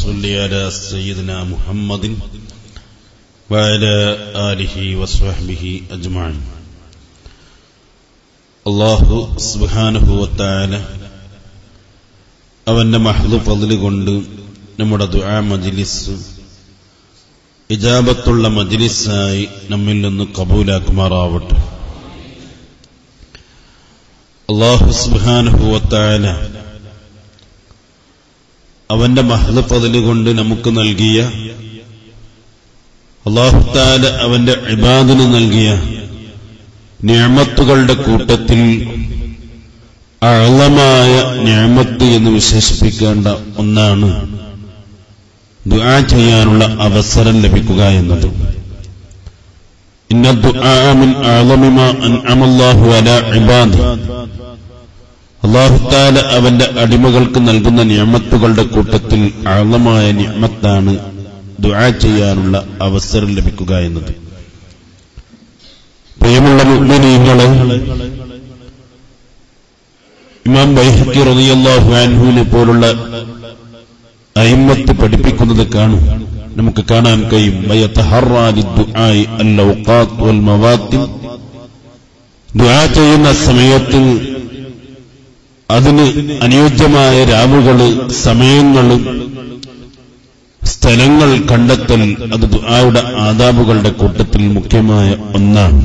صل على سيدنا محمد وعلى آله وصحبه أجمعين അള്ളാഹു സുബാനുഭവത്തായ അവന്റെ മഹ്ദു പതില് കൊണ്ട് നമ്മുടെ ദുആ മജിലിസ് ഇജാബത്തുള്ള മജിലിസായി നമ്മിൽ നിന്ന് കബൂലാക്കുമാറാവട്ടെ അള്ളാഹു സുബാനുഭവത്തായ അവന്റെ മഹ്ദു പതില് കൊണ്ട് നമുക്ക് നൽകിയ അള്ളാഹുത്താല അവന്റെ ഇബാദിന് നൽകിയ ഞാമത്തുകളുടെ കൂട്ടത്തിൽ അളമായ ഞാമത്ത് എന്ന് വിശേഷിപ്പിക്കേണ്ട ഒന്നാണ് ദുആ ചെയ്യാനുള്ള അവസരം ലഭിക്കുക എന്നത് ഇന്ന ദുആ മിൻ അഅളമി മാ അൻഅമല്ലാഹു അലാ ഇബാദി അല്ലാഹുത്താല അവന്റെ അടിമകൾക്ക് നൽകുന്ന നിയമത്തുകളുടെ കൂട്ടത്തിൽ അളമായ നിയമത്താണ് ദുആ ചെയ്യാനുള്ള അവസരം ലഭിക്കുക എന്നത് പ്രിയമുള്ള മുഗ്മിനീങ്ങളെ ഇമാം ബൈഹക്കി റളിയല്ലാഹു അൻഹുവിനെ പോലുള്ള അയിമ്മത്ത് പഠിപ്പിക്കുന്നത് കാണും നമുക്ക് കാണാൻ കഴിയും വയതഹറാ ലിദ്ദുആഇ അൽ-ഔഖാത്ത് വൽ മവാത്തിൻ ദുആ ചെയ്യുന്ന സമയത്ത് അതിന് അനുയോജ്യമായ രാവുകള് സമയങ്ങള് സ്ഥലങ്ങൾ കണ്ടെത്തൽ അത് ദുആയുടെ ആദാബുകളുടെ കൂട്ടത്തിൽ മുഖ്യമായ ഒന്നാണ്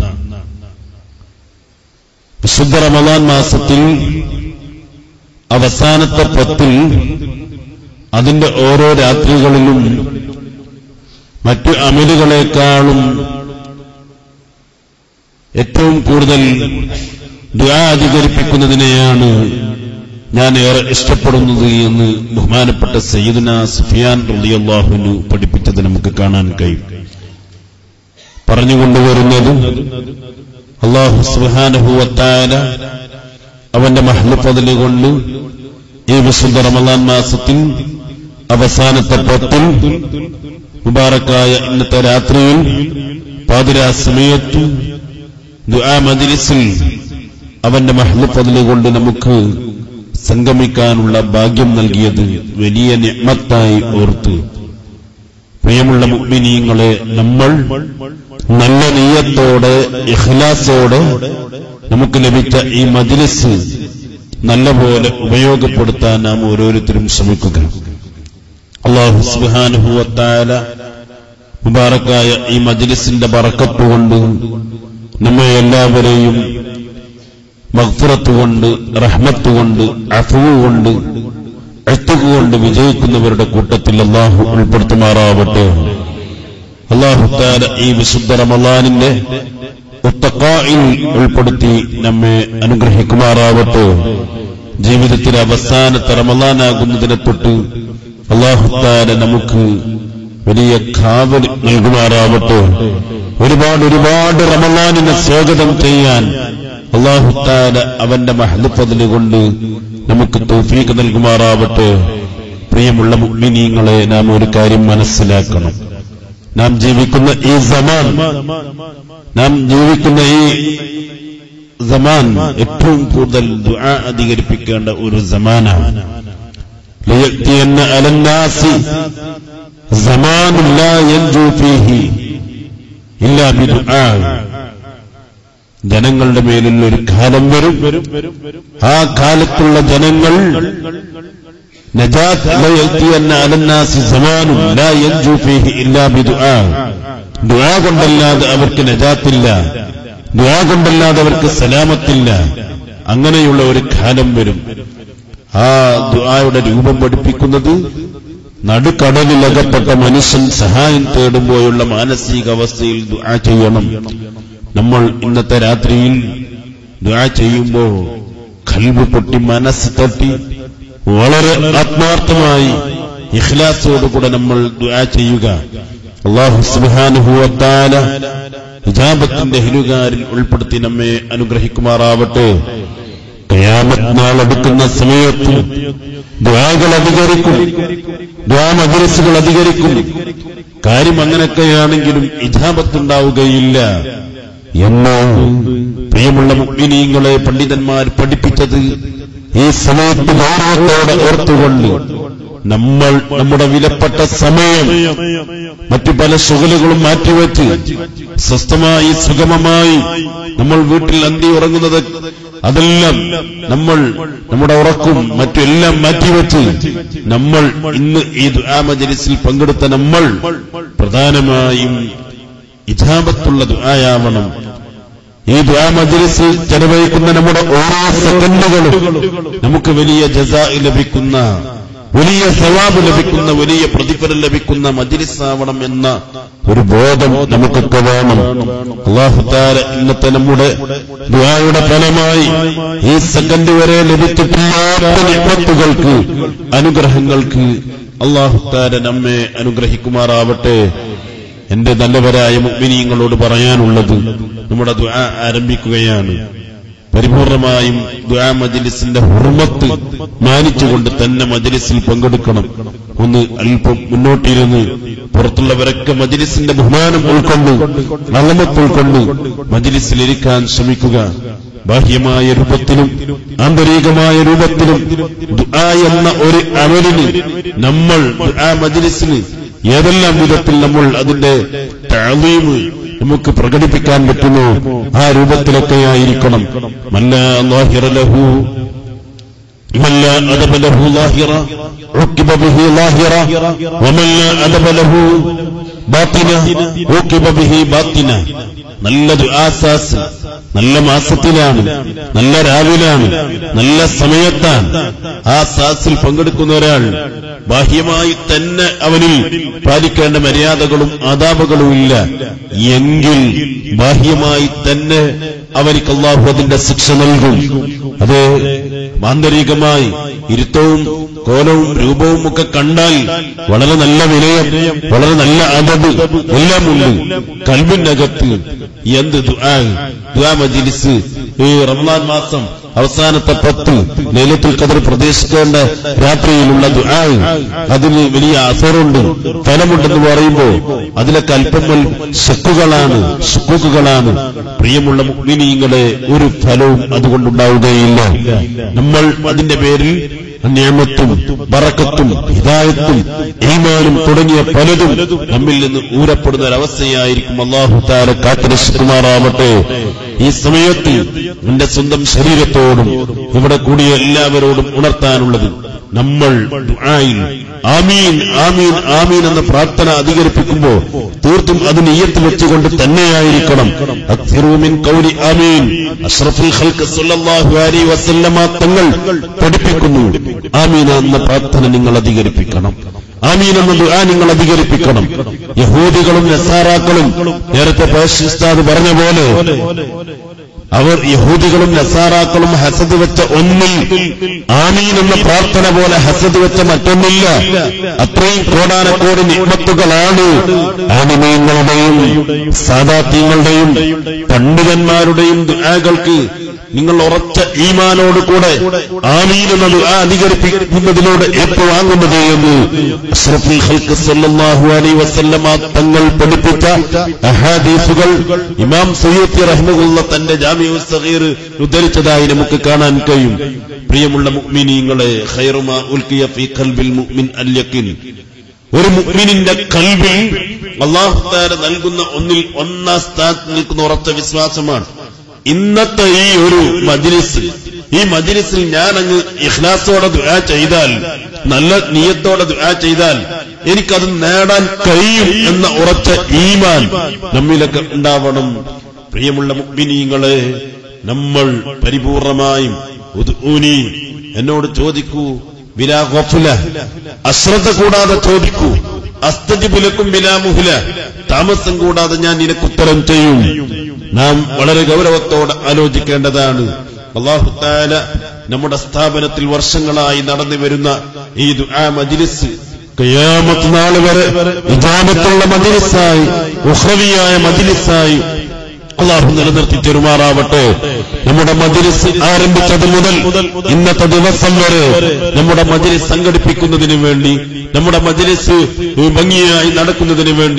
വിശുദ്ധ റമദാൻ മാസത്തിൽ അവസാനത്തെ പത്തിൽ അതിന്റെ ഓരോ രാത്രികളിലും മറ്റു അമലുകളെക്കാളും ഏറ്റവും കൂടുതൽ ദുആ അധികരിപ്പിക്കുന്നതിനെയാണ് ഞാൻ ഏറെ ഇഷ്ടപ്പെടുന്നത് എന്ന് ബഹുമാനപ്പെട്ട സയ്യിദുന സുഫിയാൻ റളിയല്ലാഹുവിനു പഠിപ്പിച്ചത് നമുക്ക് കാണാൻ കഴിയും പറഞ്ഞുകൊണ്ടുവരുന്നത് അള്ളാഹു സുബ്ഹാനഹു വത്താല അവന്റെ മഹ്ലുപ്പതില് കൊണ്ട് ഈ വിശുദ്ധ റമദാൻ മാസത്തിൽ അവസാനത്തെ പത്തിൽ മുബാറക്കായ ഇന്നത്തെ രാത്രിയിൽ പാതിരാ സമയത്ത് ദുആ മജ്ലിസിൽ അവന്റെ മഹ്ലുപ്പതില് കൊണ്ട് നമുക്ക് സംഗമിക്കാനുള്ള ഭാഗ്യം നൽകിയത് വലിയ നിഅമത്തായി ഓർത്ത് പ്രിയമുള്ള മുഅ്മിനീങ്ങളെ നമ്മൾ നല്ല നീയത്തോടെ ഇഖ്ലാസോടെ നമുക്ക് ലഭിച്ച ഈ മജ്ലിസ് നല്ലപോലെ ഉപയോഗപ്പെടുത്താൻ നാം ഓരോരുത്തരും ശ്രമിക്കുക അള്ളാഹു സുബ്ഹാനഹു വതആല മുബാറക്കായ ഈ മജ്ലിസിന്റെ ബറക്കത്ത് കൊണ്ട് നമ്മെ എല്ലാവരെയും മഗ്ഫിറത്ത് കൊണ്ട് റഹ്മത്ത് കൊണ്ട് അഫുവ് കൊണ്ട് എത്തുക കൊണ്ട് വിജയിക്കുന്നവരുടെ കൂട്ടത്തിൽ അള്ളാഹു ഉൾപ്പെടുത്തുമാറാവട്ടെ അള്ളാഹു താല ഈ വിശുദ്ധ റമലാനിന്റെ ഉത്തക്കായിൽ ഉൾപ്പെടുത്തി നമ്മെ അനുഗ്രഹിക്കുമാറാവട്ടെ ജീവിതത്തിലെ അവസാനത്തെ റമലാനാകുന്നതിനെ തൊട്ട് അള്ളാഹുത്താല നമുക്ക് വലിയ കാവൽ നൽകുമാറാവട്ടെ ഒരുപാട് ഒരുപാട് റമലാനിനെ സ്വാഗതം ചെയ്യാൻ അള്ളാഹുത്താല അവന്റെ മഹലുപ്പതില് കൊണ്ട് നമുക്ക് തൗഫീഖ് നൽകുമാറാവട്ടെ പ്രിയമുള്ള മുഗ്മിനീങ്ങളെ നാം ഒരു കാര്യം മനസ്സിലാക്കണം നാം ജീവിക്കുന്ന ഈ സമാൻ നാം ജീവിക്കുന്ന ഈ സമാൻ ഏറ്റവും കൂടുതൽ ദുആ അധികരിപ്പിക്കേണ്ട ഒരു സമാനാണ് ليأتين على الناس زمان لا ينجو فيه إلا بدعاء ജനങ്ങളുടെ മേലിൽ ഒരു കാലം വരും ആ കാലത്തുള്ള ജനങ്ങൾ നജാത്ത് ലയൽത്തിയന്ന അലന്നാസി സമാനും ലാ യൻജു ഫീഹി ഇല്ലാ ബിദുആ ദുആ കൊണ്ടല്ലാതെ അവർക്ക് നജാത്തില്ല ദുആ കൊണ്ടല്ലാതെ അവർക്ക് സലാമത്തില്ല അങ്ങനെയുള്ള ഒരു കാലം വരും ആ ദുആയുടെ രൂപം പഠിപ്പിക്കുന്നത് നടുക്കടലിലകപ്പെട്ട മനുഷ്യൻ സഹായം തേടുമ്പോഴുള്ള മാനസികാവസ്ഥയിൽ ദുആ ചെയ്യണം നമ്മൾ ഇന്നത്തെ രാത്രിയിൽ ദുആ ചെയ്യുമ്പോ കൽബ് പൊട്ടി മനസ്സ് തട്ടി വളരെ ആത്മാർത്ഥമായി ഇഖ്ലാസോടുകൂടെ നമ്മൾ ദുആ ചെയ്യുക അള്ളാഹു സുബ്ഹാനഹു വതആല ഹിജാബത്തിന്റെ ഹിലുകാരിൽ ഉൾപ്പെടുത്തി നമ്മെ അനുഗ്രഹിക്കുമാറാവട്ടെ കയാമത്ത് നാൾ അടുക്കുന്ന സമയത്ത് ദ്വാകൾ അധികരിക്കും ദ്വാ മദ്രസുകൾ അധികരിക്കും കാര്യം അങ്ങനെയൊക്കെയാണെങ്കിലും ഇജാബത്തുണ്ടാവുകയില്ല എന്നോ പ്രിയമുള്ള മുഗ്മിനീങ്ങളെ പണ്ഡിതന്മാർ പഠിപ്പിച്ചത് ഈ സമയത്ത് ഗൗരവത്തോടെ ഓർത്തുകൊണ്ട് നമ്മൾ നമ്മുടെ വിലപ്പെട്ട സമയം മറ്റു പല സുഖലുകളും മാറ്റിവെച്ച് സ്വസ്ഥമായി സുഗമമായി നമ്മൾ വീട്ടിൽ അന്തി ഉറങ്ങുന്നത് അതെല്ലാം നമ്മൾ നമ്മുടെ ഉറക്കും മറ്റെല്ലാം മാറ്റിവെച്ച് നമ്മൾ ഇന്ന് ഈ ദുആ മജലിസിൽ പങ്കെടുത്ത നമ്മൾ പ്രധാനമായും ഇജാബത്തുള്ള ദുആയാവണം ഈ ദുആ മജ്ലിസിൽ ചെലവഴിക്കുന്ന നമ്മുടെ ഓരോ സെക്കൻഡുകളും നമുക്ക് വലിയ ജസാ ലഭിക്കുന്ന വലിയ സവാബ് ലഭിക്കുന്ന വലിയ പ്രതിഫലം ലഭിക്കുന്ന മജ്ലിസാവണം എന്ന ഒരു ബോധം നമുക്കൊക്കെ വേണം അള്ളാഹുത്താര ഇന്നത്തെ നമ്മുടെ ദുആയുടെ ഫലമായി ഈ സെക്കൻഡ് വരെ ലഭിച്ചിട്ടില്ലാത്ത നിയമത്തുകൾക്ക് അനുഗ്രഹങ്ങൾക്ക് അള്ളാഹുത്താര നമ്മെ അനുഗ്രഹിക്കുമാറാവട്ടെ എന്റെ നല്ലവരായ മുഗ്മിനീങ്ങളോട് പറയാനുള്ളത് നമ്മുടെ ദുആ ആരംഭിക്കുകയാണ് പരിപൂർണമായും ദുആ മജ്ലിസിന്റെ ഹുർമത്ത് മാനിച്ചുകൊണ്ട് തന്നെ മജ്ലിസിൽ പങ്കെടുക്കണം ഒന്ന് അല്പം മുന്നോട്ടിരുന്ന് പുറത്തുള്ളവരൊക്കെ മജ്ലിസിന്റെ ബഹുമാനം ഉൾക്കൊണ്ട് അളമത്ത് ഉൾക്കൊണ്ട് മജ്ലിസിലിരിക്കാൻ ശ്രമിക്കുക ബാഹ്യമായ രൂപത്തിലും ആന്തരികമായ രൂപത്തിലും ദുആ എന്ന ഒരു അമലിന് നമ്മൾ ദുആ മജ്ലിസിന് ഏതെല്ലാം വിധത്തിൽ നമ്മൾ അതിന്റെ താളീമ് നമുക്ക് പ്രകടിപ്പിക്കാൻ പറ്റുമോ ആ രൂപത്തിലൊക്കെ ആയിരിക്കണം മല്ല ലാഹിറലഹു من لا أدب له ظاهرة عقب به ظاهرة ومن لا أدب له باطنة عقب به باطنة നല്ലത് ആസാസ് നല്ല മാസത്തിലാണ് നല്ല രാവിലാണ് നല്ല സമയത്താണ് ആ സാസിൽ പങ്കെടുക്കുന്ന ഒരാൾ ബാഹ്യമായി തന്നെ അവനിൽ പാലിക്കേണ്ട മര്യാദകളും ആദാബുകളും ഇല്ല എങ്കിൽ ബാഹ്യമായി തന്നെ അവനിക്ക് അള്ളാഹു അതിന്റെ ശിക്ഷ നൽകും അത് ആന്തരികമായി ഇരുത്തവും കോലവും രൂപവും ഒക്കെ കണ്ടാൽ വളരെ നല്ല വിനയം വളരെ നല്ല അതത് എല്ലാമുണ്ട് കൽബിനകത്ത് എന്ത് ദുആ ദുആ മജിലിസ് ഈ റമദാൻ മാസം അവസാനത്തെ പത്ത് ലൈലത്തുൽ ഖദർ പ്രതീക്ഷിക്കേണ്ട രാത്രിയിലുള്ള ദുആ അതിന് വലിയ അസറുണ്ട് ഫലമുണ്ടെന്ന് പറയുമ്പോൾ അതിലൊക്കെ അല്പങ്ങൾ ശക്കുകളാണ് ശുക്കുകളാണ് പ്രിയമുള്ള മുഗ്മിനീങ്ങളെ ഒരു ഫലവും അതുകൊണ്ടുണ്ടാവുകയില്ല നമ്മൾ അതിന്റെ പേരിൽ നിയമത്തും ബറക്കത്തും ഹിദായത്തും ഈമാനും തുടങ്ങിയ പലതും നമ്മിൽ നിന്ന് ഊരപ്പെടുന്ന ഒരവസ്ഥയായിരിക്കും അള്ളാഹു താര കാത്തുരക്ഷിക്കുമാറാവട്ടെ ഈ സമയത്ത് എന്റെ സ്വന്തം ശരീരത്തോടും ഇവിടെ കൂടിയ എല്ലാവരോടും ഉണർത്താനുള്ളത് നമ്മൾ ദുആയിൽ ആമീൻ ആമീൻ ആമീൻ എന്ന പ്രാർത്ഥന അധികരിപ്പിക്കുമ്പോൾ തീർത്തും അത് നെയ്യത്ത് വെച്ചുകൊണ്ട് തന്നെയായിരിക്കണം അക്സിറൂമിൻ കൗലി ആമീൻ അഷ്റഫുൽ ഖൽക്ക് സല്ലല്ലാഹു അലൈഹി വസല്ലമ തങ്ങൾ പഠിപ്പിക്കുന്നു ആമീൻ എന്ന പ്രാർത്ഥന നിങ്ങൾ അധികരിപ്പിക്കണം ആമീൻ എന്ന ദുആ നിങ്ങൾ അധികരിപ്പിക്കണം യഹൂദികളും നസാറാക്കളും നേരത്തെ പേശിസ്താദ് പറഞ്ഞ പോലെ അവർ യഹൂദികളും നസാറാക്കളും ഹസദ് വെച്ച ഒന്നിൽ ആമീൻ എന്ന പ്രാർത്ഥന പോലെ ഹസദ് വെച്ച മറ്റൊന്നില്ല അത്രയും കോടാനക്കോടി നിയമത്തുകളാണ് ആനിമയങ്ങളുടെയും സാദാത്യങ്ങളുടെയും പണ്ഡിതന്മാരുടെയും ദുആകൾക്ക് നിങ്ങൾ ഉറച്ച ഈമാനോട് കൂടെ ആമീൻ എന്ന ദുആ അധികരിപ്പിക്കുന്നതിലൂടെ ഏപ്പ് വാങ്ങുന്നത് എന്ന് അഷ്റഫുൽ ഖൽക്ക് സല്ലല്ലാഹു അലൈഹി വസല്ലമ തങ്ങൾ പഠിപ്പിച്ച അഹാദീസുകൾ ഇമാം സയ്യൂത്തി റഹ്മഹുള്ള തന്റെ ജാമിഉ സഗീർ ഉദ്ധരിച്ചതായി നമുക്ക് കാണാൻ കഴിയും പ്രിയമുള്ള മുഅ്മിനീങ്ങളെ ഖൈറുമാ ഉൽക്കിയ ഫീ ഖൽബിൽ മുഅ്മിൻ അൽ യഖീൻ ഒരു മുഅ്മിനിന്റെ കൽബിൽ അല്ലാഹു തആല നൽകുന്ന ഒന്നിൽ ഒന്നാം സ്ഥാനത്ത് നിൽക്കുന്ന ഉറച്ച വിശ്വാസമാണ് ഇന്നത്തെ ഈ ഒരു മജ്ലിസ് ഈ മജ്ലിസിൽ ഞാൻ അങ്ങ് ഇഖ്ലാസോടെ ദുആ ചെയ്താൽ നല്ല നിയത്തോടെ ദുആ ചെയ്താൽ എനിക്കത് നേടാൻ കഴിയും എന്ന ഉറച്ച ഈമാൻ നമ്മിലൊക്കെ ഉണ്ടാവണം പ്രിയമുള്ള മുഗ്മിനീങ്ങളെ നമ്മൾ പരിപൂർണമായും ഉദ്ഊനി എന്നോട് ചോദിക്കൂ ബിലാ ഗഫല അശ്രദ്ധ കൂടാതെ ചോദിക്കൂ അസ്തജിബുലക്കും ബിലാ മുഹ്ല താമസം കൂടാതെ ഞാൻ നിനക്ക് ഉത്തരം ചെയ്യും നാം വളരെ ഗൗരവത്തോടെ ആലോചിക്കേണ്ടതാണ് അള്ളാഹുത്താല നമ്മുടെ സ്ഥാപനത്തിൽ വർഷങ്ങളായി നടന്നു വരുന്ന ഈ ദുആ മജ്ലിസ് ഖിയാമത്ത് നാൾ വരെ ഇജാബത്തുള്ള മജ്ലിസായി ഉഹ്റവിയായ മജ്ലിസായി അള്ളാഹു നിലനിർത്തി ചെറുമാറാവട്ടെ നമ്മുടെ മജ്ലിസ് ആരംഭിച്ചത് മുതൽ ഇന്നത്തെ ദിവസം വരെ നമ്മുടെ മജ്ലിസ് സംഘടിപ്പിക്കുന്നതിന് വേണ്ടി നമ്മുടെ മജ്ലിസ് ഭംഗിയായി നടക്കുന്നതിന് വേണ്ടി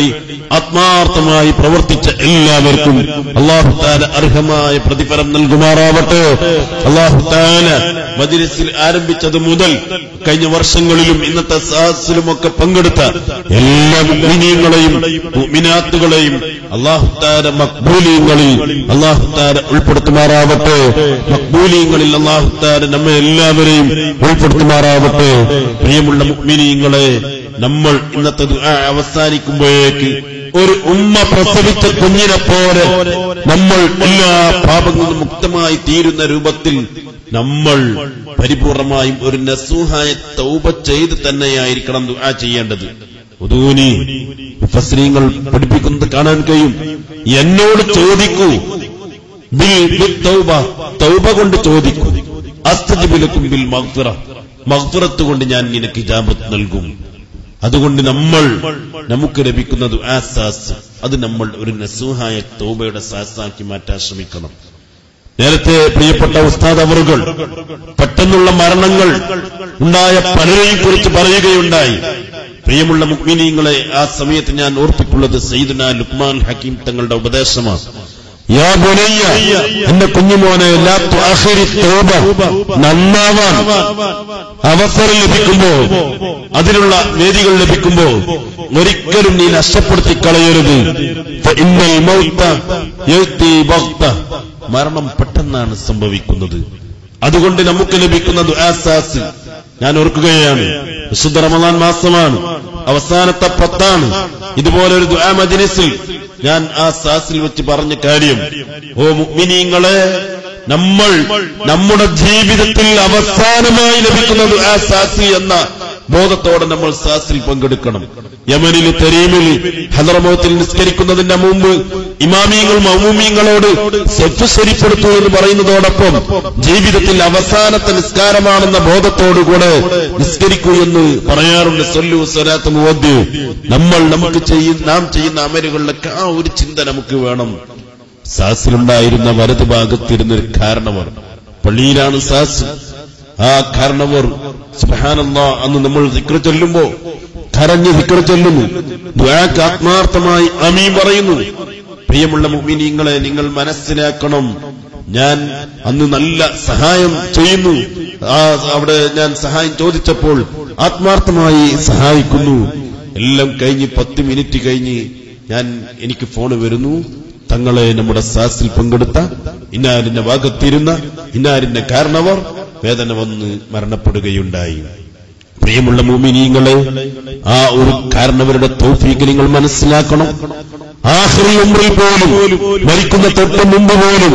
ആത്മാർത്ഥമായി പ്രവർത്തിച്ച എല്ലാവർക്കും അള്ളാഹുത്താല അർഹമായ പ്രതിഫലം നൽകുമാറാവട്ടെ അള്ളാഹുത്താല മജിലിസിൽ ആരംഭിച്ചത് മുതൽ കഴിഞ്ഞ വർഷങ്ങളിലും ഇന്നത്തെ സാഹസിലുമൊക്കെ പങ്കെടുത്ത എല്ലാ മുഗ്മിനീങ്ങളെയും മുഗ്മിനാത്തുകളെയും അള്ളാഹുത്താര മക്ബൂലീങ്ങളിൽ അള്ളാഹുത്താര ഉൾപ്പെടുത്തുമാറാവട്ടെ മക്ബൂലീങ്ങളിൽ അള്ളാഹുത്താര നമ്മെ എല്ലാവരെയും ഉൾപ്പെടുത്തുമാറാവട്ടെ പ്രിയമുള്ള മുഗ്മിനീങ്ങളെ നമ്മൾ ഇന്നത്തെ ദുആ അവസാനിക്കുമ്പോഴേക്ക് ഒരു ഉമ്മ പ്രസവിച്ച കുഞ്ഞിനെ പോലെ നമ്മൾ എല്ലാ പാപങ്ങളും മുക്തമായി തീരുന്ന രൂപത്തിൽ നമ്മൾ പരിപൂർണമായും ഒരു നസൂഹായ തൗബ ചെയ്ത് തന്നെയായിരിക്കണം ദുആ ചെയ്യേണ്ടത് ഉദൂനി മുഫസ്രീങ്ങൾ പഠിപ്പിക്കുന്നത് കാണാൻ കഴിയും എന്നോട് ചോദിക്കൂ ബിൽ ബിൽ തൗബ തൗബ കൊണ്ട് ചോദിക്കൂ അസ്തജിബിലക്കും ബിൽ മഗ്ഫിറ മഗ്ഫിറത്ത് കൊണ്ട് ഞാൻ നിനക്ക് ഇജാബത്ത് നൽകും അതുകൊണ്ട് നമ്മൾ നമുക്ക് ലഭിക്കുന്നത് ആ സാസ് അത് നമ്മൾ ഒരു നസൂഹായ തൗബയുടെ സാസാക്കി മാറ്റാൻ ശ്രമിക്കണം നേരത്തെ പ്രിയപ്പെട്ട ഉസ്താദ് അവറുകൾ പെട്ടെന്നുള്ള മരണങ്ങൾ ഉണ്ടായ പലരെയും കുറിച്ച് പറയുകയുണ്ടായി പ്രിയമുള്ള മുഗ്മിനീങ്ങളെ ആ സമയത്ത് ഞാൻ ഓർപ്പിക്കുള്ളത് സയ്യിദുന ലുക്മാൻ ഹക്കീം തങ്ങളുടെ ഉപദേശമാണ് യാ ബുനയ്യ എന്റെ കുഞ്ഞുമോനെ ലാ തുഅഖിരി തൗബ നന്നാവാൻ അവസരം ലഭിക്കുമ്പോ അതിനുള്ള വേദികൾ ലഭിക്കുമ്പോ ഒരിക്കലും നീ നഷ്ടപ്പെടുത്തി കളയരുത് ഫഇന്നൽ മൗത യഅതി ബഗ്ത മരണം പെട്ടെന്നാണ് സംഭവിക്കുന്നത് അതുകൊണ്ട് നമുക്ക് ലഭിക്കുന്ന ദുആസാസ് ഞാൻ ഓർക്കുകയാണ് വിശുദ്ധ റമദാൻ മാസമാണ് അവസാനത്തെ പത്താണ് ഇതുപോലെ ഒരു ദുആ മജ്ലിസിൽ ഞാൻ ആ സാസിൽ വെച്ച് പറഞ്ഞ കാര്യം ഓ മുഅ്മിനീങ്ങളെ നമ്മൾ നമ്മുടെ ജീവിതത്തിൽ അവസാനമായി ലഭിക്കുന്നത് ആ സാസി എന്ന ബോധത്തോടെ നമ്മൾ സാസിൽ പങ്കെടുക്കണം യമനിൽ തെരീമിൽ ഹദറമോത്തിൽ നിസ്കരിക്കുന്നതിന്റെ മുമ്പ് ഇമാമിയങ്ങൾ മൗമൂമിയങ്ങളോട് സെഫ് ശരിപ്പെടുത്തു എന്ന് പറയുന്നതോടൊപ്പം ജീവിതത്തിൽ അവസാനത്തെ നിസ്കാരമാണെന്ന ബോധത്തോടുകൂടെ നിസ്കരിക്കൂ എന്ന് പറയാറുണ്ട് സൊല്ലു സ്വലാത്ത് മുവദ്ദ് നമ്മൾ നമുക്ക് ചെയ്യുന്ന നാം ചെയ്യുന്ന അമലുകളിലൊക്കെ ആ ഒരു ചിന്ത നമുക്ക് വേണം സാസിലുണ്ടായിരുന്ന വലതു ഭാഗത്തിരുന്നൊരു കാരണവർ പള്ളിയിലാണ് സാസ് ആ കാരണവർ സുബഹാനല്ലാ അന്ന് നമ്മൾ ദിക്ർ ചൊല്ലുമ്പോ കരഞ്ഞ് ദിക്ർ ചൊല്ലുന്നു ദ്വാക്ക് ആത്മാർത്ഥമായി അമീൻ പറയുന്നു പ്രിയമുള്ള മുഅ്മിനീങ്ങളെ നിങ്ങൾ മനസ്സിലാക്കണം ഞാൻ അന്ന് നല്ല സഹായം ചെയ്യുന്നു ആ അവിടെ ഞാൻ സഹായം ചോദിച്ചപ്പോൾ ആത്മാർത്ഥമായി സഹായിക്കുന്നു എല്ലാം കഴിഞ്ഞ് പത്ത് മിനിറ്റ് കഴിഞ്ഞ് ഞാൻ എനിക്ക് ഫോൺ വരുന്നു തങ്ങളെ നമ്മുടെ സാസിൽ പങ്കെടുത്ത ഇന്നാരിന്റെ ഭാഗത്തിരുന്ന ഇന്നാരിന്റെ കാരണവർ വേദന വന്ന് മരണപ്പെടുകയുണ്ടായി പ്രിയമുള്ള മൂമിനീങ്ങളെ ആ ഒരു കാരണവരുടെ തോഫീക്ക് നിങ്ങൾ മനസ്സിലാക്കണം ആഹ്റി ഉമ്രിൽ പോലും മരിക്കുന്ന തൊട്ട് മുമ്പ് പോലും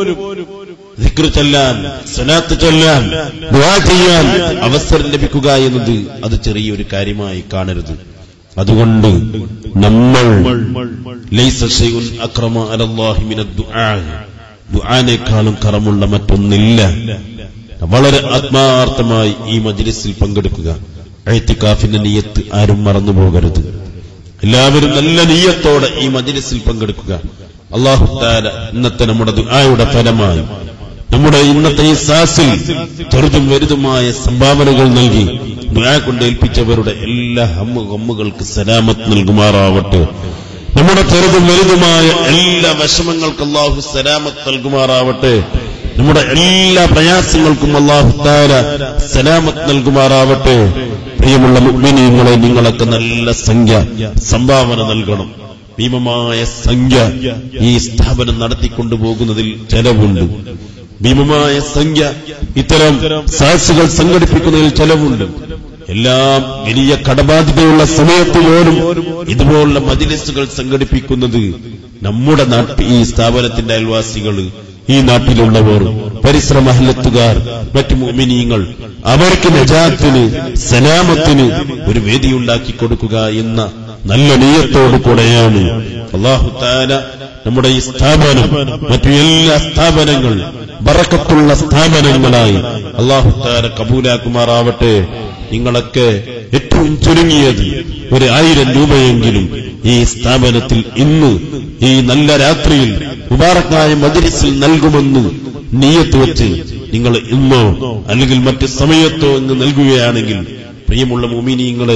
ദിക്ർ ചൊല്ലാൻ സലാത്ത് ചൊല്ലാൻ ദുആ ചെയ്യാൻ അവസരം ലഭിക്കുക എന്നത് അത് ചെറിയൊരു കാര്യമായി കാണരുത് അതുകൊണ്ട് നമ്മൾ ലൈസ ഷൈഉൻ അക്രമ അലല്ലാഹി മിനദ് ദുആ ദുആനേക്കാളും കറമുള്ള മറ്റൊന്നില്ല വളരെ ആത്മാർത്ഥമായി ഈ മജ്ലിസിൽ പങ്കെടുക്കുക എഴുത്തിക്കാഫിന്റെ നീയത്ത് ആരും മറന്നു പോകരുത് എല്ലാവരും നല്ല നീയത്തോടെ ഈ മജ്ലിസിൽ പങ്കെടുക്കുക അള്ളാഹു താല ഇന്നത്തെ നമ്മുടെ ദുആയുടെ ഫലമായി നമ്മുടെ ഇന്നത്തെ ഈ സാസിൽ ചെറുതും വലുതുമായ സംഭാവനകൾ നൽകി ദുആ കൊണ്ട് ഏൽപ്പിച്ചവരുടെ എല്ലാ ഹമ്മു ഹമ്മുകൾക്ക് സലാമത്ത് നൽകുമാറാവട്ടെ നമ്മുടെ ചെറുതും വലുതുമായ എല്ലാ വിഷമങ്ങൾക്ക് അള്ളാഹു സലാമത്ത് നൽകുമാറാവട്ടെ നമ്മുടെ എല്ലാ പ്രയാസങ്ങൾക്കും അള്ളാഹു താല സലാമത്ത് നൽകുമാറാവട്ടെ പ്രിയമുള്ള മുഗ്മിനീങ്ങളെ നിങ്ങളൊക്കെ നല്ല സംഖ്യ സംഭാവന നൽകണം ഭീമമായ സംഖ്യ ഈ സ്ഥാപനം നടത്തിക്കൊണ്ടുപോകുന്നതിൽ ചെലവുണ്ട് ഭീമമായ സംഖ്യ ഇത്തരം സാക്ഷികൾ സംഘടിപ്പിക്കുന്നതിൽ ചെലവുണ്ട് എല്ലാം വലിയ കടബാധ്യതയുള്ള സമയത്ത് പോലും ഇതുപോലുള്ള മജിലിസുകൾ സംഘടിപ്പിക്കുന്നത് നമ്മുടെ നാട്ടിൽ ഈ സ്ഥാപനത്തിന്റെ അയൽവാസികൾ ഈ നാട്ടിലുള്ളവർ പരിസര മഹല്ലത്തുകാർ മറ്റു മോമിനീങ്ങൾ അവർക്ക് നജാത്തിന് സലാമത്തിന് ഒരു വേദിയുണ്ടാക്കി കൊടുക്കുക എന്ന നല്ല നീയത്തോടു കൂടെയാണ് അള്ളാഹു താല നമ്മുടെ ഈ സ്ഥാപനം മറ്റു എല്ലാ സ്ഥാപനങ്ങൾ ബറക്കത്തുള്ള സ്ഥാപനങ്ങളായി അള്ളാഹു താല കബൂലാക്കുമാറാവട്ടെ നിങ്ങളൊക്കെ ഏറ്റവും ചുരുങ്ങിയത് ഒരു ആയിരം രൂപയെങ്കിലും ഈ സ്ഥാപനത്തിൽ ഇന്ന് ഈ നല്ല രാത്രിയിൽ മുബാറക്കായ മദ്രസിൽ നൽകുമെന്ന് നീയത്ത് വെച്ച് നിങ്ങൾ ഇന്നോ അല്ലെങ്കിൽ മറ്റ് സമയത്തോ ഇന്ന് നൽകുകയാണെങ്കിൽ പ്രിയമുള്ള മുമിനീങ്ങളെ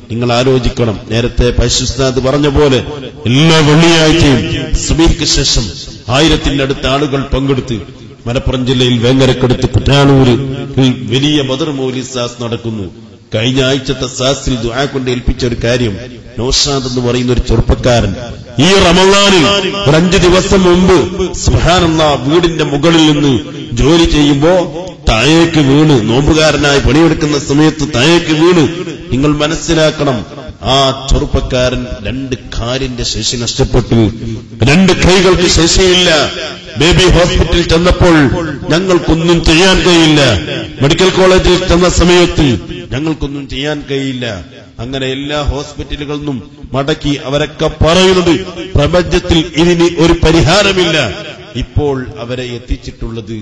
നിങ്ങൾ ആലോചിക്കണം നേരത്തെ പൈശുസ്നാഥ് പറഞ്ഞ പോലെ എല്ലാ വെള്ളിയാഴ്ചയും സുബീക്ക് ശേഷം ആയിരത്തിന്റെ അടുത്ത ആളുകൾ പങ്കെടുത്ത് മലപ്പുറം ജില്ലയിൽ വേങ്ങരക്കടുത്ത് കുറ്റാളൂര് വലിയ ബദർ മൗലി സാസ് നടക്കുന്നു കഴിഞ്ഞ ആഴ്ചത്തെ സാസിൽ ദുആ കൊണ്ട് ഏൽപ്പിച്ച ഒരു കാര്യം നൌഷാദ് എന്ന് പറയുന്ന ഒരു ചെറുപ്പക്കാരൻ ഈ റമദാനിൽ ഒരു അഞ്ചു ദിവസം മുമ്പ് സുഹാനന്ദ വീടിന്റെ മുകളിൽ നിന്ന് ജോലി ചെയ്യുമ്പോ താഴേക്ക് വീണ് നോമ്പുകാരനായി പണിയെടുക്കുന്ന സമയത്ത് താഴേക്ക് വീണ് നിങ്ങൾ മനസ്സിലാക്കണം ആ ചെറുപ്പക്കാരൻ രണ്ട് കാലിന്റെ ശേഷി നഷ്ടപ്പെട്ടു രണ്ട് കൈകൾക്ക് ശേഷിയില്ല ബേബി ഹോസ്പിറ്റലിൽ ചെന്നപ്പോൾ ഞങ്ങൾക്കൊന്നും ചെയ്യാൻ കഴിയില്ല മെഡിക്കൽ കോളേജിൽ ചെന്ന സമയത്ത് ഞങ്ങൾക്കൊന്നും ചെയ്യാൻ കഴിയില്ല അങ്ങനെ എല്ലാ ഹോസ്പിറ്റലുകളിൽ നിന്നും മടക്കി അവരൊക്കെ പറയുന്നത് പ്രപഞ്ചത്തിൽ ഇതിന് ഒരു പരിഹാരമില്ല ഇപ്പോൾ അവരെ എത്തിച്ചിട്ടുള്ളത്